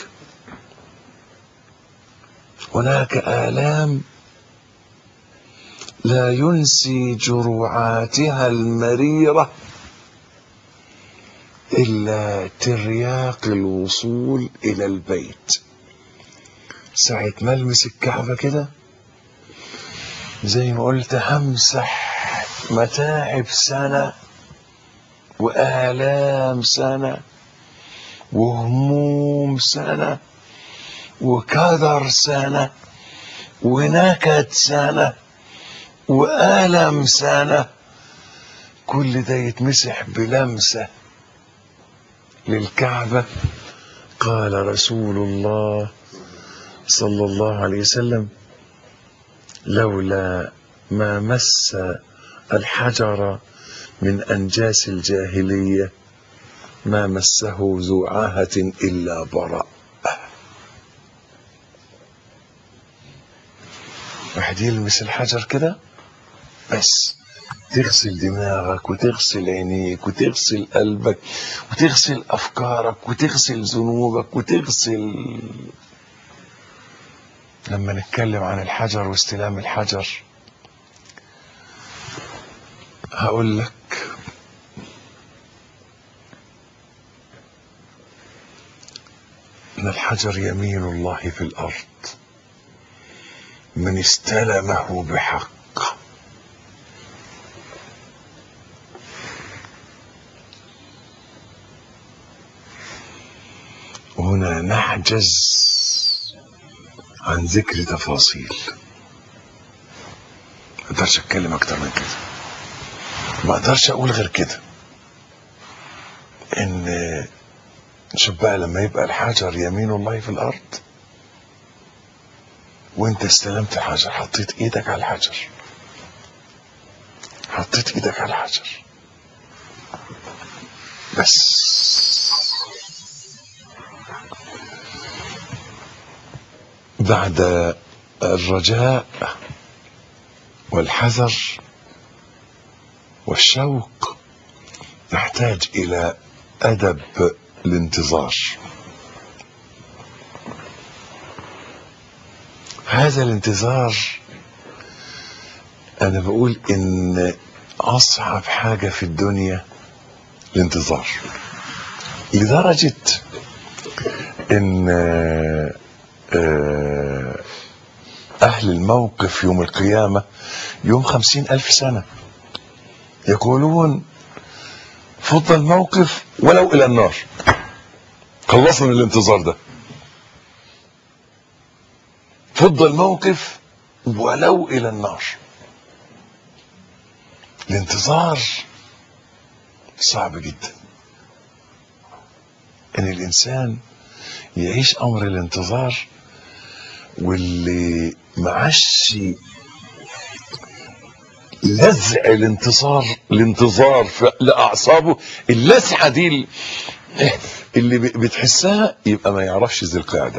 [SPEAKER 2] هناك آلام لا ينسي جروعاتها المريرة إلا ترياق الوصول إلى البيت ساعة ما ألمس الكعبة كده زي ما قلت همسح متاعب سنة وآلام سنة وهموم سنة وكدر سنة ونكد سنة وألم سنة كل ده يتمسح بلمسة للكعبة قال رسول الله صلى الله عليه وسلم لولا ما مس الحجر من أنجاس الجاهلية ما مسه ذو عاهة إلا برأ واحد يلمس الحجر كده بس تغسل دماغك وتغسل عينيك وتغسل قلبك وتغسل أفكارك وتغسل ذنوبك وتغسل لما نتكلم عن الحجر واستلام الحجر هقول لك ان الحجر يمين الله في الارض من استلمه بحق هنا نحجز عن ذكر تفاصيل ما اقدرش اتكلم اكتر من كده ما اقدرش اقول غير كده ان شوف بقى لما يبقى الحجر يمين الله في الارض وانت استلمت الحجر حطيت ايدك على الحجر حطيت ايدك على الحجر بس بعد الرجاء والحذر والشوق نحتاج الى ادب الانتظار هذا الانتظار انا بقول ان اصعب حاجه في الدنيا الانتظار لدرجه ان آه، أهل الموقف يوم القيامة يوم خمسين ألف سنة يقولون فض الموقف ولو إلى النار خلصنا من الانتظار ده فض الموقف ولو إلى النار الانتظار صعب جدا ان الانسان يعيش امر الانتظار واللي معاش لزع الانتصار الانتظار في- لاعصابه اللسعه دي ال- اللي ب- بتحسها يبقى ما يعرفش ذي القعده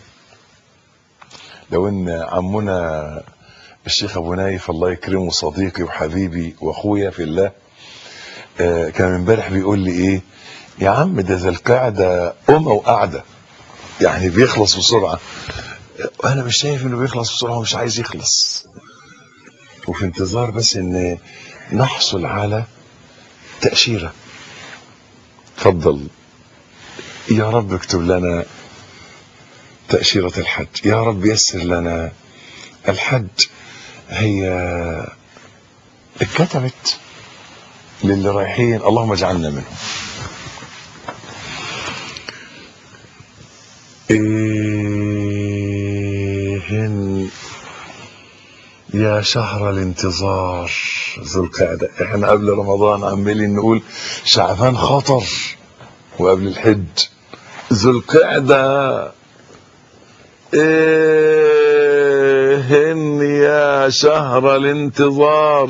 [SPEAKER 2] لو ان عمنا الشيخ ابو نايف الله يكرمه صديقي وحبيبي واخويا في الله آه، كان امبارح بيقول لي ايه يا عم ده ذا القعده امه وقعده يعني بيخلص بسرعه انا مش شايف انه بيخلص بسرعه ومش عايز يخلص وفي انتظار بس ان نحصل على تاشيره اتفضل يا رب اكتب لنا تاشيره الحج يا رب يسر لنا الحج هي اتكتبت للي رايحين اللهم اجعلنا منهم إيهن يا شهر الانتظار ذو القعدة احنا قبل رمضان عمالين نقول شعبان خطر وقبل الحج ذو القعدة إيهن يا شهر الانتظار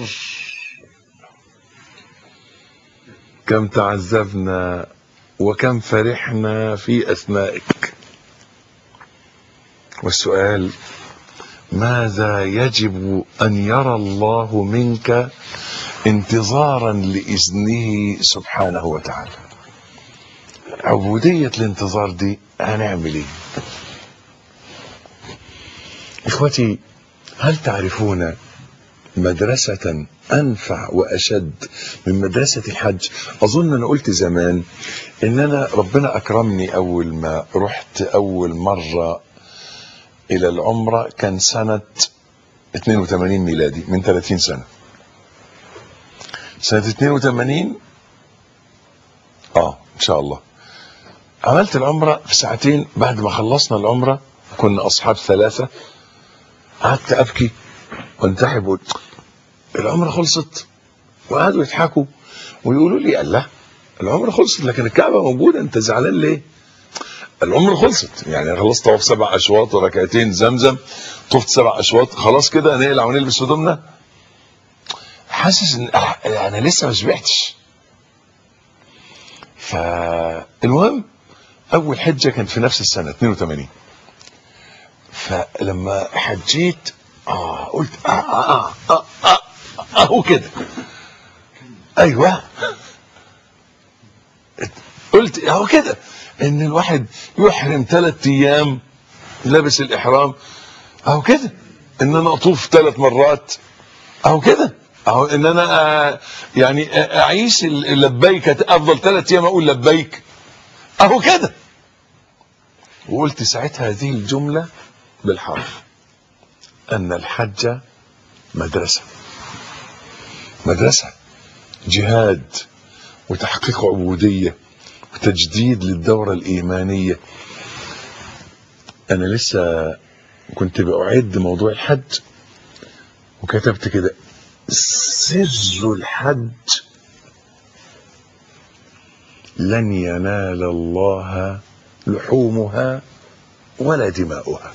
[SPEAKER 2] كم تعذبنا وكم فرحنا في أثنائك والسؤال ماذا يجب أن يرى الله منك انتظارا لإذنه سبحانه وتعالى عبودية الانتظار دي هنعمل ايه اخوتي هل تعرفون مدرسة أنفع وأشد من مدرسة الحج أظن أنا قلت زمان إن أنا ربنا أكرمني أول ما رحت أول مرة إلى العمرة كان سنة 82 ميلادي من 30 سنة سنة 82 آه إن شاء الله عملت العمرة في ساعتين بعد ما خلصنا العمرة كنا أصحاب ثلاثة قعدت أبكي وانتحب وقلت العمرة خلصت وقعدوا يضحكوا ويقولوا لي الله العمرة خلصت لكن الكعبة موجودة أنت زعلان ليه؟ العمرة خلصت يعني خلصت طواف سبع أشواط وركعتين زمزم طفت سبع أشواط خلاص كده نقلع ونلبس هدومنا حاسس إن أح- أنا لسه ما شبعتش فالمهم اول حجه كانت في نفس السنه 82 فلما حجيت اه قلت اه اه اه اه, آه اهو كده ايوه قلت اهو كده ان الواحد يحرم ثلاث ايام لابس الاحرام اهو كده ان انا اطوف ثلاث مرات اهو كده اهو ان انا آه يعني آه اعيش اللبيك افضل ثلاث ايام اقول لبيك اهو كده وقلت ساعتها هذه الجمله بالحرف ان الحج مدرسه مدرسه جهاد وتحقيق عبوديه وتجديد للدوره الايمانيه انا لسه كنت بعد موضوع الحج وكتبت كده سر الحج لن ينال الله لحومها ولا دماؤها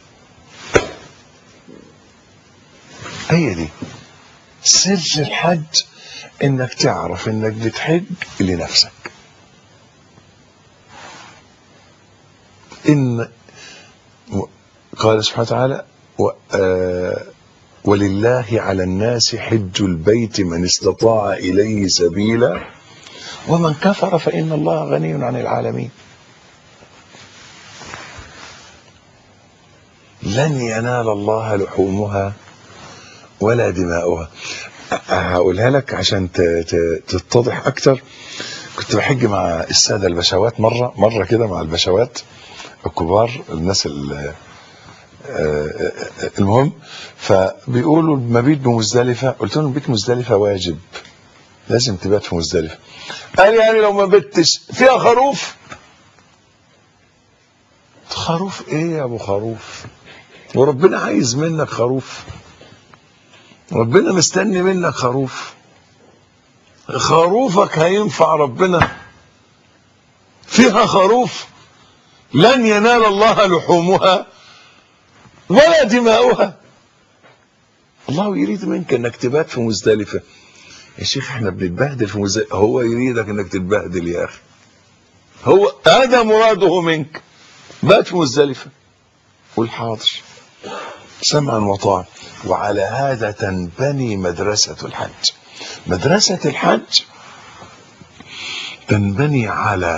[SPEAKER 2] هي دي سر الحج انك تعرف انك بتحج لنفسك ان قال سبحانه وتعالى و آه ولله على الناس حج البيت من استطاع اليه سبيلا ومن كفر فان الله غني عن العالمين لن ينال الله لحومها ولا دماؤها هقولها لك عشان تتضح اكتر كنت بحج مع الساده البشوات مره مره كده مع البشوات الكبار الناس المهم فبيقولوا المبيت بمزدلفه قلت لهم بيت مزدلفه واجب لازم تبات في مزدلفه قال يعني لو ما بتش فيها خروف خروف ايه يا ابو خروف وربنا عايز منك خروف ربنا مستني منك خروف خروفك هينفع ربنا فيها خروف لن ينال الله لحومها ولا دماؤها الله يريد منك انك تبات في مزدلفه يا شيخ احنا بنتبهدل في مزدلفه هو يريدك انك تتبهدل يا اخي هو هذا مراده منك بات في مزدلفه قول حاضر سمعا وطاعا وعلى هذا تنبني مدرسة الحج مدرسة الحج تنبني على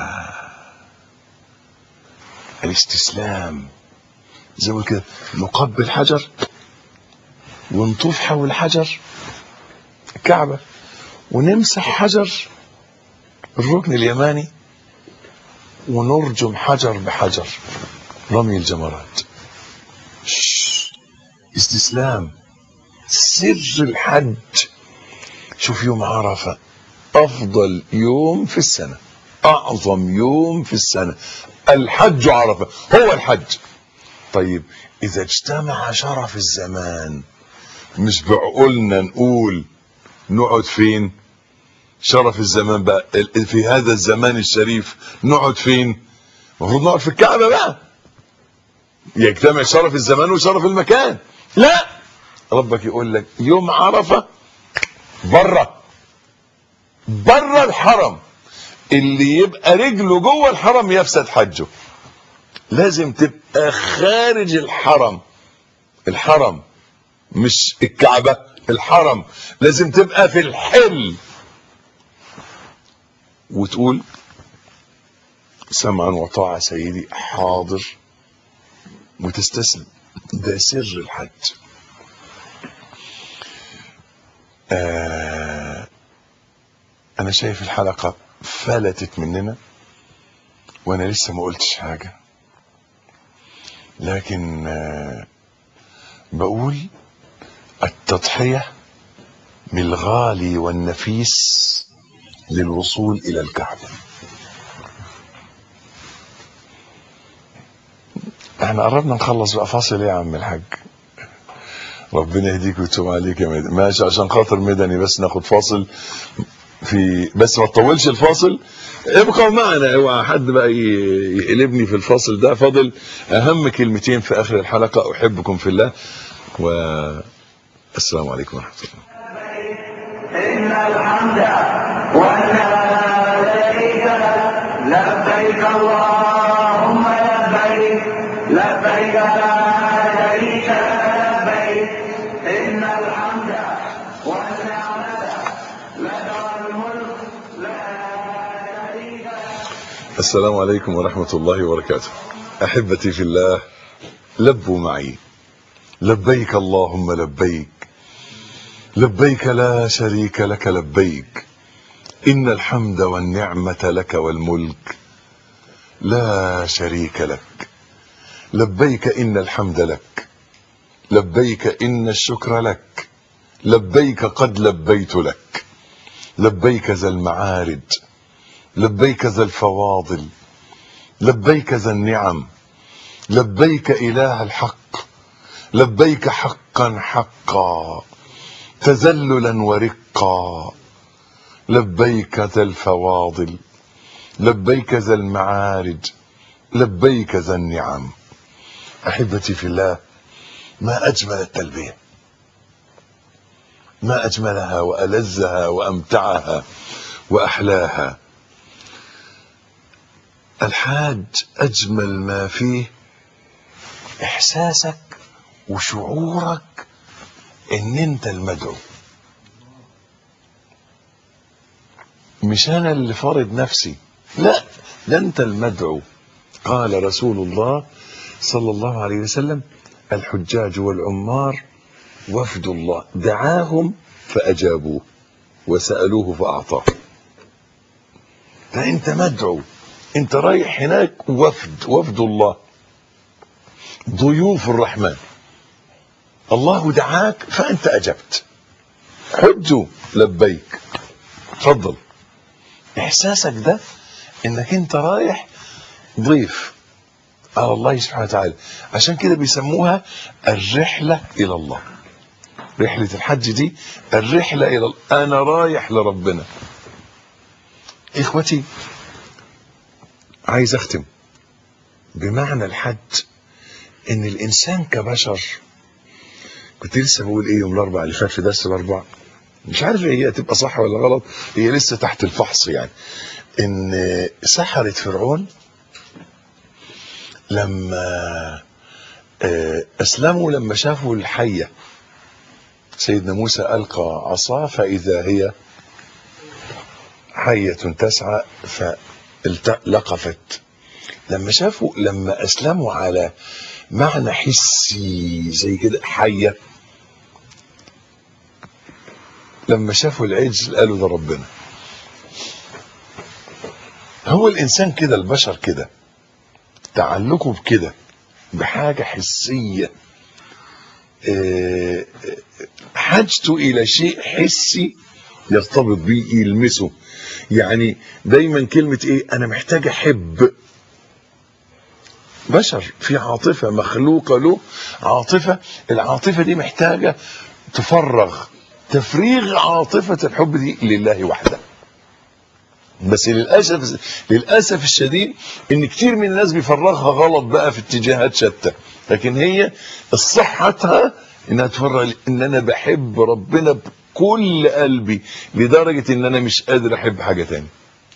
[SPEAKER 2] الاستسلام زي ما كده نقبل حجر ونطوف حول حجر الكعبة ونمسح حجر الركن اليماني ونرجم حجر بحجر رمي الجمرات استسلام سر الحج شوف يوم عرفة أفضل يوم في السنة أعظم يوم في السنة الحج عرفة هو الحج طيب إذا اجتمع شرف الزمان مش بعقولنا نقول نقعد فين شرف الزمان بقى في هذا الزمان الشريف نقعد فين المفروض نقعد في الكعبة بقى يجتمع شرف الزمان وشرف المكان لا ربك يقول لك يوم عرفة بره بره الحرم اللي يبقى رجله جوه الحرم يفسد حجه لازم تبقى خارج الحرم الحرم مش الكعبة الحرم لازم تبقى في الحل وتقول سمعا وطاعة سيدي حاضر وتستسلم ده سر الحج آه انا شايف الحلقة فلتت مننا وانا لسه ما قلتش حاجة لكن آه بقول التضحية بالغالي والنفيس للوصول الى الكعبة احنا قربنا نخلص بقى فاصل ايه يا عم الحاج ربنا يهديك ويتوب عليك يا مدني ماشي عشان خاطر مدني بس ناخد فاصل في بس ما تطولش الفاصل ابقوا معنا اوعى حد بقى يقلبني في الفاصل ده فاضل اهم كلمتين في اخر الحلقه احبكم في الله والسلام عليكم ورحمه الله
[SPEAKER 3] إن الحمد والنعمة لك لبيك اللهم لبيك لبيك لا شريك لك لبيك إن الحمد والنعمة لك والملك لا شريك لك
[SPEAKER 2] السلام عليكم ورحمة الله وبركاته أحبتي في الله لبوا معي لبيك اللهم لبيك لبيك لا شريك لك لبيك إن الحمد والنعمة لك والملك لا شريك لك لبيك إن الحمد لك لبيك إن الشكر لك لبيك قد لبيت لك لبيك ذا المعارج لبيك ذا الفواضل لبيك ذا النعم لبيك إله الحق لبيك حقا حقا تذللا ورقا لبيك ذا الفواضل لبيك ذا المعارج لبيك ذا النعم احبتي في الله ما اجمل التلبيه ما اجملها والذها وامتعها واحلاها الحاج اجمل ما فيه احساسك وشعورك ان انت المدعو مش انا اللي فارض نفسي لا ده انت المدعو قال رسول الله صلى الله عليه وسلم الحجاج والعمار وفد الله دعاهم فاجابوه وسالوه فاعطاه فانت مدعو انت رايح هناك وفد وفد الله ضيوف الرحمن الله دعاك فانت اجبت حجوا لبيك تفضل احساسك ده انك انت رايح ضيف على الله سبحانه وتعالى عشان كده بيسموها الرحله الى الله رحله الحج دي الرحله الى الله انا رايح لربنا اخوتي عايز اختم بمعنى الحج ان الانسان كبشر كنت لسه بقول ايه يوم الاربعاء اللي فات في درس الاربعاء مش عارف هي تبقى صح ولا غلط هي لسه تحت الفحص يعني ان سحرة فرعون لما آه، اسلموا لما شافوا الحيه سيدنا موسى القى عصاه فاذا هي حيه تسعى فلقفت لما شافوا لما اسلموا على معنى حسي زي كده حيه لما شافوا العجل قالوا ده ربنا هو الانسان كده البشر كده تعلقه بكده بحاجه حسيه آه، حاجته الى شيء حسي يرتبط بيه يلمسه يعني دايما كلمه ايه انا محتاج احب بشر في عاطفه مخلوقه له عاطفه العاطفه دي محتاجه تفرغ تفريغ عاطفه الحب دي لله وحده بس للاسف للاسف الشديد ان كتير من الناس بيفرغها غلط بقى في اتجاهات شتى لكن هي صحتها انها تفرغ ان انا بحب ربنا بكل قلبي لدرجه ان انا مش قادر احب حاجه تاني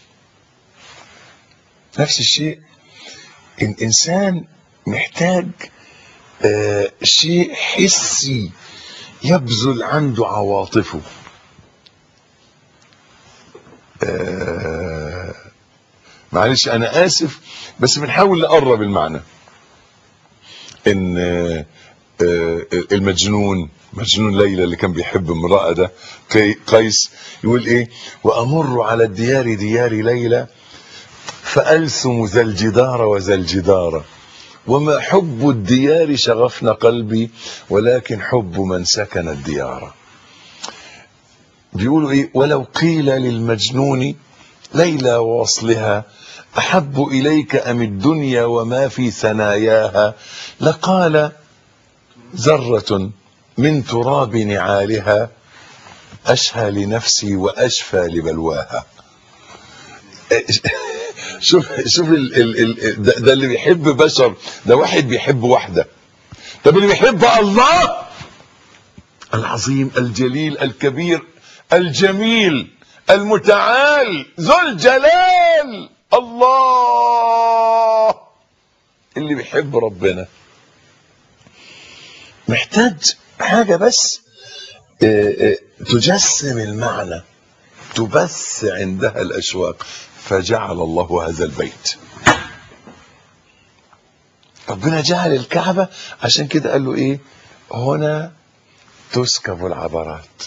[SPEAKER 2] نفس الشيء الانسان محتاج آه شيء حسي يبذل عنده عواطفه آه معلش انا اسف بس بنحاول نقرب المعنى ان آه آه المجنون مجنون ليلى اللي كان بيحب امرأة ده قي- قيس يقول ايه وامر على الديار ديار ليلى فألثم ذا الجدار وذا الجدار وما حب الديار شغفنا قلبي ولكن حب من سكن الديار بيقولوا ايه ولو قيل للمجنون ليلى ووصلها احب اليك ام الدنيا وما في ثناياها لقال ذره من تراب نعالها اشهى لنفسي واشفى لبلواها شوف شوف ال ال ال ده, ده اللي بيحب بشر ده واحد بيحب واحده طب اللي بيحب الله العظيم الجليل الكبير الجميل المتعال ذو الجلال الله اللي بيحب ربنا محتاج حاجة بس آه، آه، تجسم المعنى تبث عندها الأشواق فجعل الله هذا البيت ربنا جعل الكعبة عشان كده قال له ايه هنا تسكب العبرات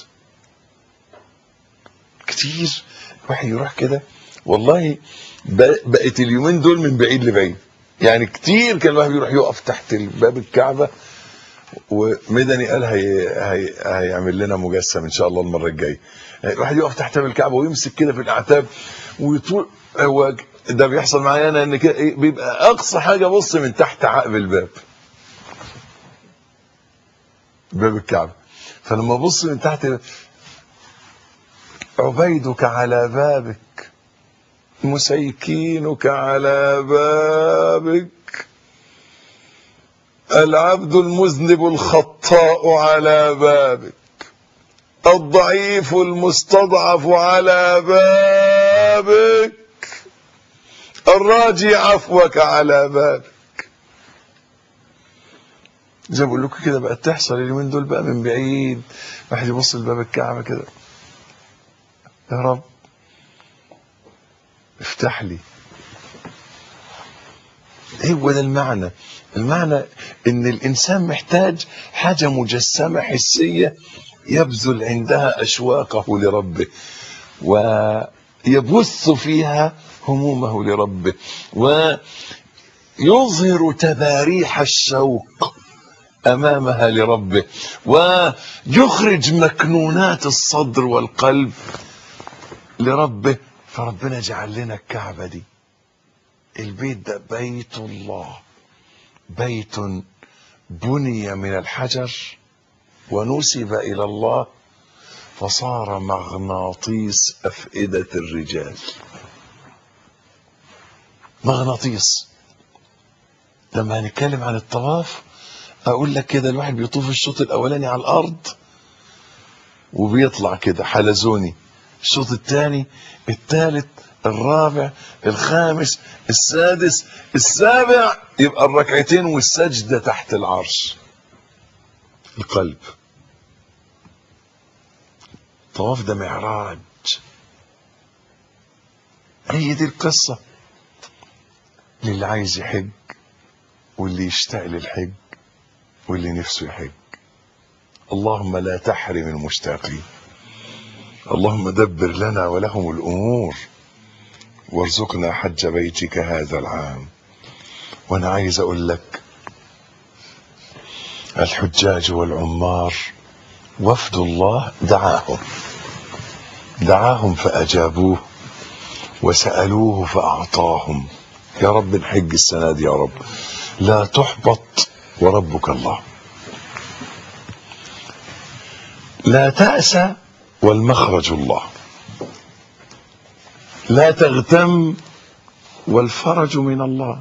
[SPEAKER 2] كتير واحد يروح كده والله ب- بقت اليومين دول من بعيد لبعيد يعني كتير كان الواحد يروح يقف تحت باب الكعبة ومدني قال هي هي هيعمل لنا مجسم ان شاء الله المره الجايه الواحد يقف تحت باب الكعبه ويمسك كده في الاعتاب ويطول هو ده بيحصل معايا انا ان كده إيه، بيبقى اقصى حاجه بص من تحت عقب الباب باب الكعبه فلما ابص من تحت عبيدك على بابك مسيكينك على بابك العبد المذنب الخطاء على بابك الضعيف المستضعف على بابك الراجي عفوك على بابك زي ما بقول لكم كده بقت تحصل اليومين دول بقى من بعيد واحد يبص لباب الكعبه كده يا رب افتح لي هو ده المعنى المعنى ان الانسان محتاج حاجه مجسمه حسيه يبذل عندها اشواقه لربه ويبث فيها همومه لربه ويظهر تباريح الشوق امامها لربه ويخرج مكنونات الصدر والقلب لربه فربنا جعل لنا الكعبه دي البيت ده بيت الله بيت بني من الحجر ونسب الى الله فصار مغناطيس افئده الرجال مغناطيس لما هنتكلم عن الطواف اقول لك كده الواحد بيطوف الشوط الاولاني على الارض وبيطلع كده حلزوني الشوط الثاني الثالث الرابع الخامس السادس السابع يبقى الركعتين والسجدة تحت العرش القلب الطواف ده معراج هي دي القصة للي عايز يحج واللي يشتاق للحج واللي نفسه يحج اللهم لا تحرم المشتاقين اللهم دبر لنا ولهم الأمور وارزقنا حج بيتك هذا العام وانا عايز اقول لك الحجاج والعمار وفد الله دعاهم دعاهم فاجابوه وسالوه فاعطاهم يا رب نحج السنه دي يا رب لا تحبط وربك الله لا تأس والمخرج الله لا تغتم والفرج من الله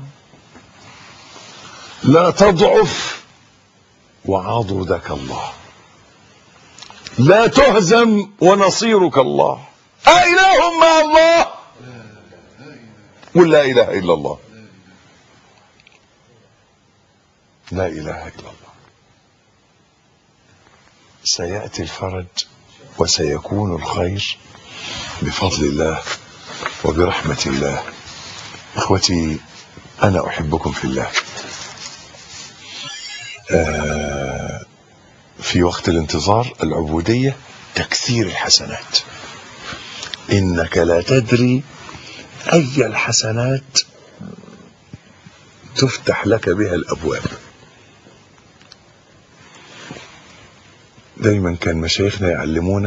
[SPEAKER 2] لا تضعف وعضدك الله لا تهزم ونصيرك الله أإله مع الله قل لا إله إلا الله لا إله إلا الله سيأتي الفرج وسيكون الخير بفضل الله وبرحمة الله اخوتي انا احبكم في الله آه في وقت الانتظار العبودية تكثير الحسنات انك لا تدري اي الحسنات تفتح لك بها الابواب دايما كان مشايخنا يعلمونا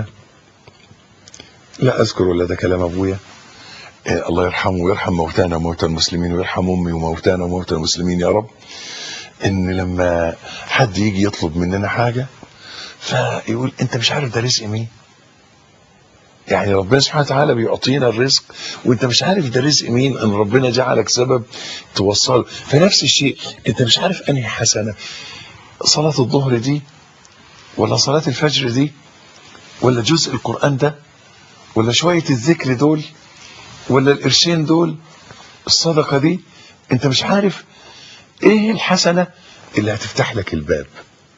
[SPEAKER 2] لا اذكر ولا ده كلام ابويا إيه الله يرحمه ويرحم موتانا وموتى المسلمين ويرحم امي وموتانا وموتى المسلمين يا رب ان لما حد يجي يطلب مننا حاجه فيقول انت مش عارف ده رزق مين يعني ربنا سبحانه وتعالى بيعطينا الرزق وانت مش عارف ده رزق مين ان ربنا جعلك سبب توصله فنفس الشيء انت مش عارف انهي حسنه صلاه الظهر دي ولا صلاه الفجر دي ولا جزء القران ده ولا شويه الذكر دول ولا القرشين دول الصدقة دي انت مش عارف ايه الحسنة اللي هتفتح لك الباب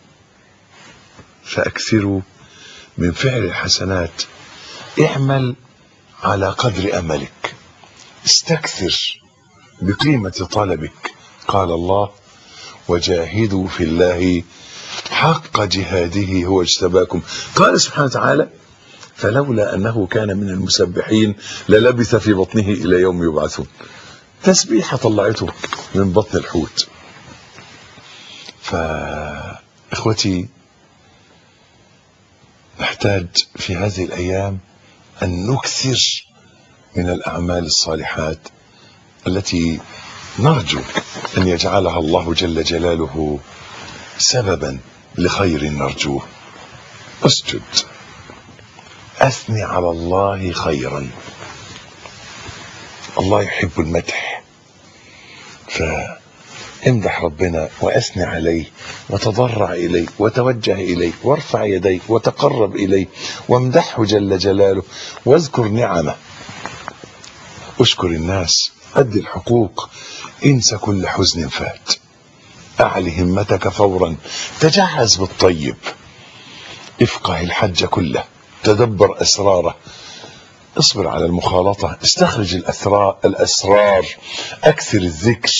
[SPEAKER 2] فاكثروا من فعل الحسنات اعمل على قدر املك استكثر بقيمة طلبك قال الله وجاهدوا في الله حق جهاده هو اجتباكم قال سبحانه وتعالى فلولا أنه كان من المسبحين للبث في بطنه إلى يوم يبعثون تسبيحة طلعته من بطن الحوت فإخوتي نحتاج في هذه الأيام أن نكثر من الأعمال الصالحات التي نرجو أن يجعلها الله جل جلاله سببا لخير نرجوه اسجد أثني على الله خيرا الله يحب المدح فامدح ربنا وأثني عليه وتضرع إليه وتوجه إليه وارفع يديك وتقرب إليه وامدحه جل جلاله واذكر نعمه اشكر الناس أد الحقوق انسى كل حزن فات أعل همتك فورا تجهز بالطيب افقه الحج كله تدبر أسراره اصبر على المخالطة استخرج الأسرار, الأسرار أكثر الذكر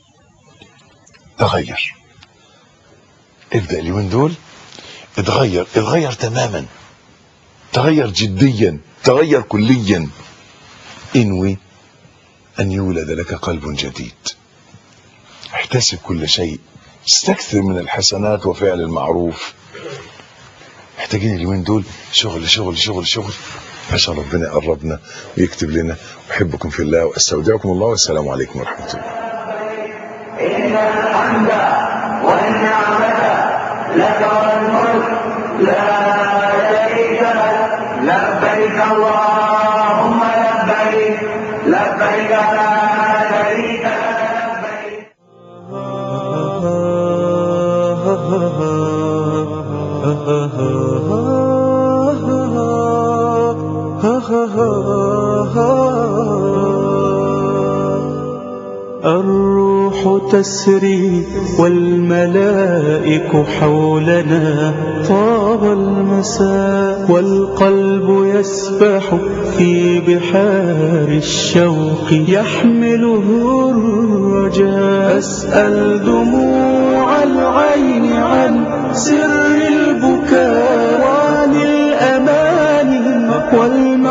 [SPEAKER 2] تغير ابدأ اليومين دول اتغير اتغير تماما تغير جديا تغير كليا انوي أن يولد لك قلب جديد احتسب كل شيء استكثر من الحسنات وفعل المعروف محتاجين اليومين دول شغل شغل شغل شغل عشان ربنا يقربنا ويكتب لنا أحبكم في الله وأستودعكم الله والسلام عليكم ورحمة الله
[SPEAKER 3] إن الحمد والنعمة لك والملك لا شريك لك لبيك اللهم لبيك لبيك لا شريك لك لبيك
[SPEAKER 1] الروح تسري والملائك حولنا طاب المساء والقلب يسبح في بحار الشوق يحمله الرجاء أسأل دموع العين عن سر البكاء وعن الأمان والم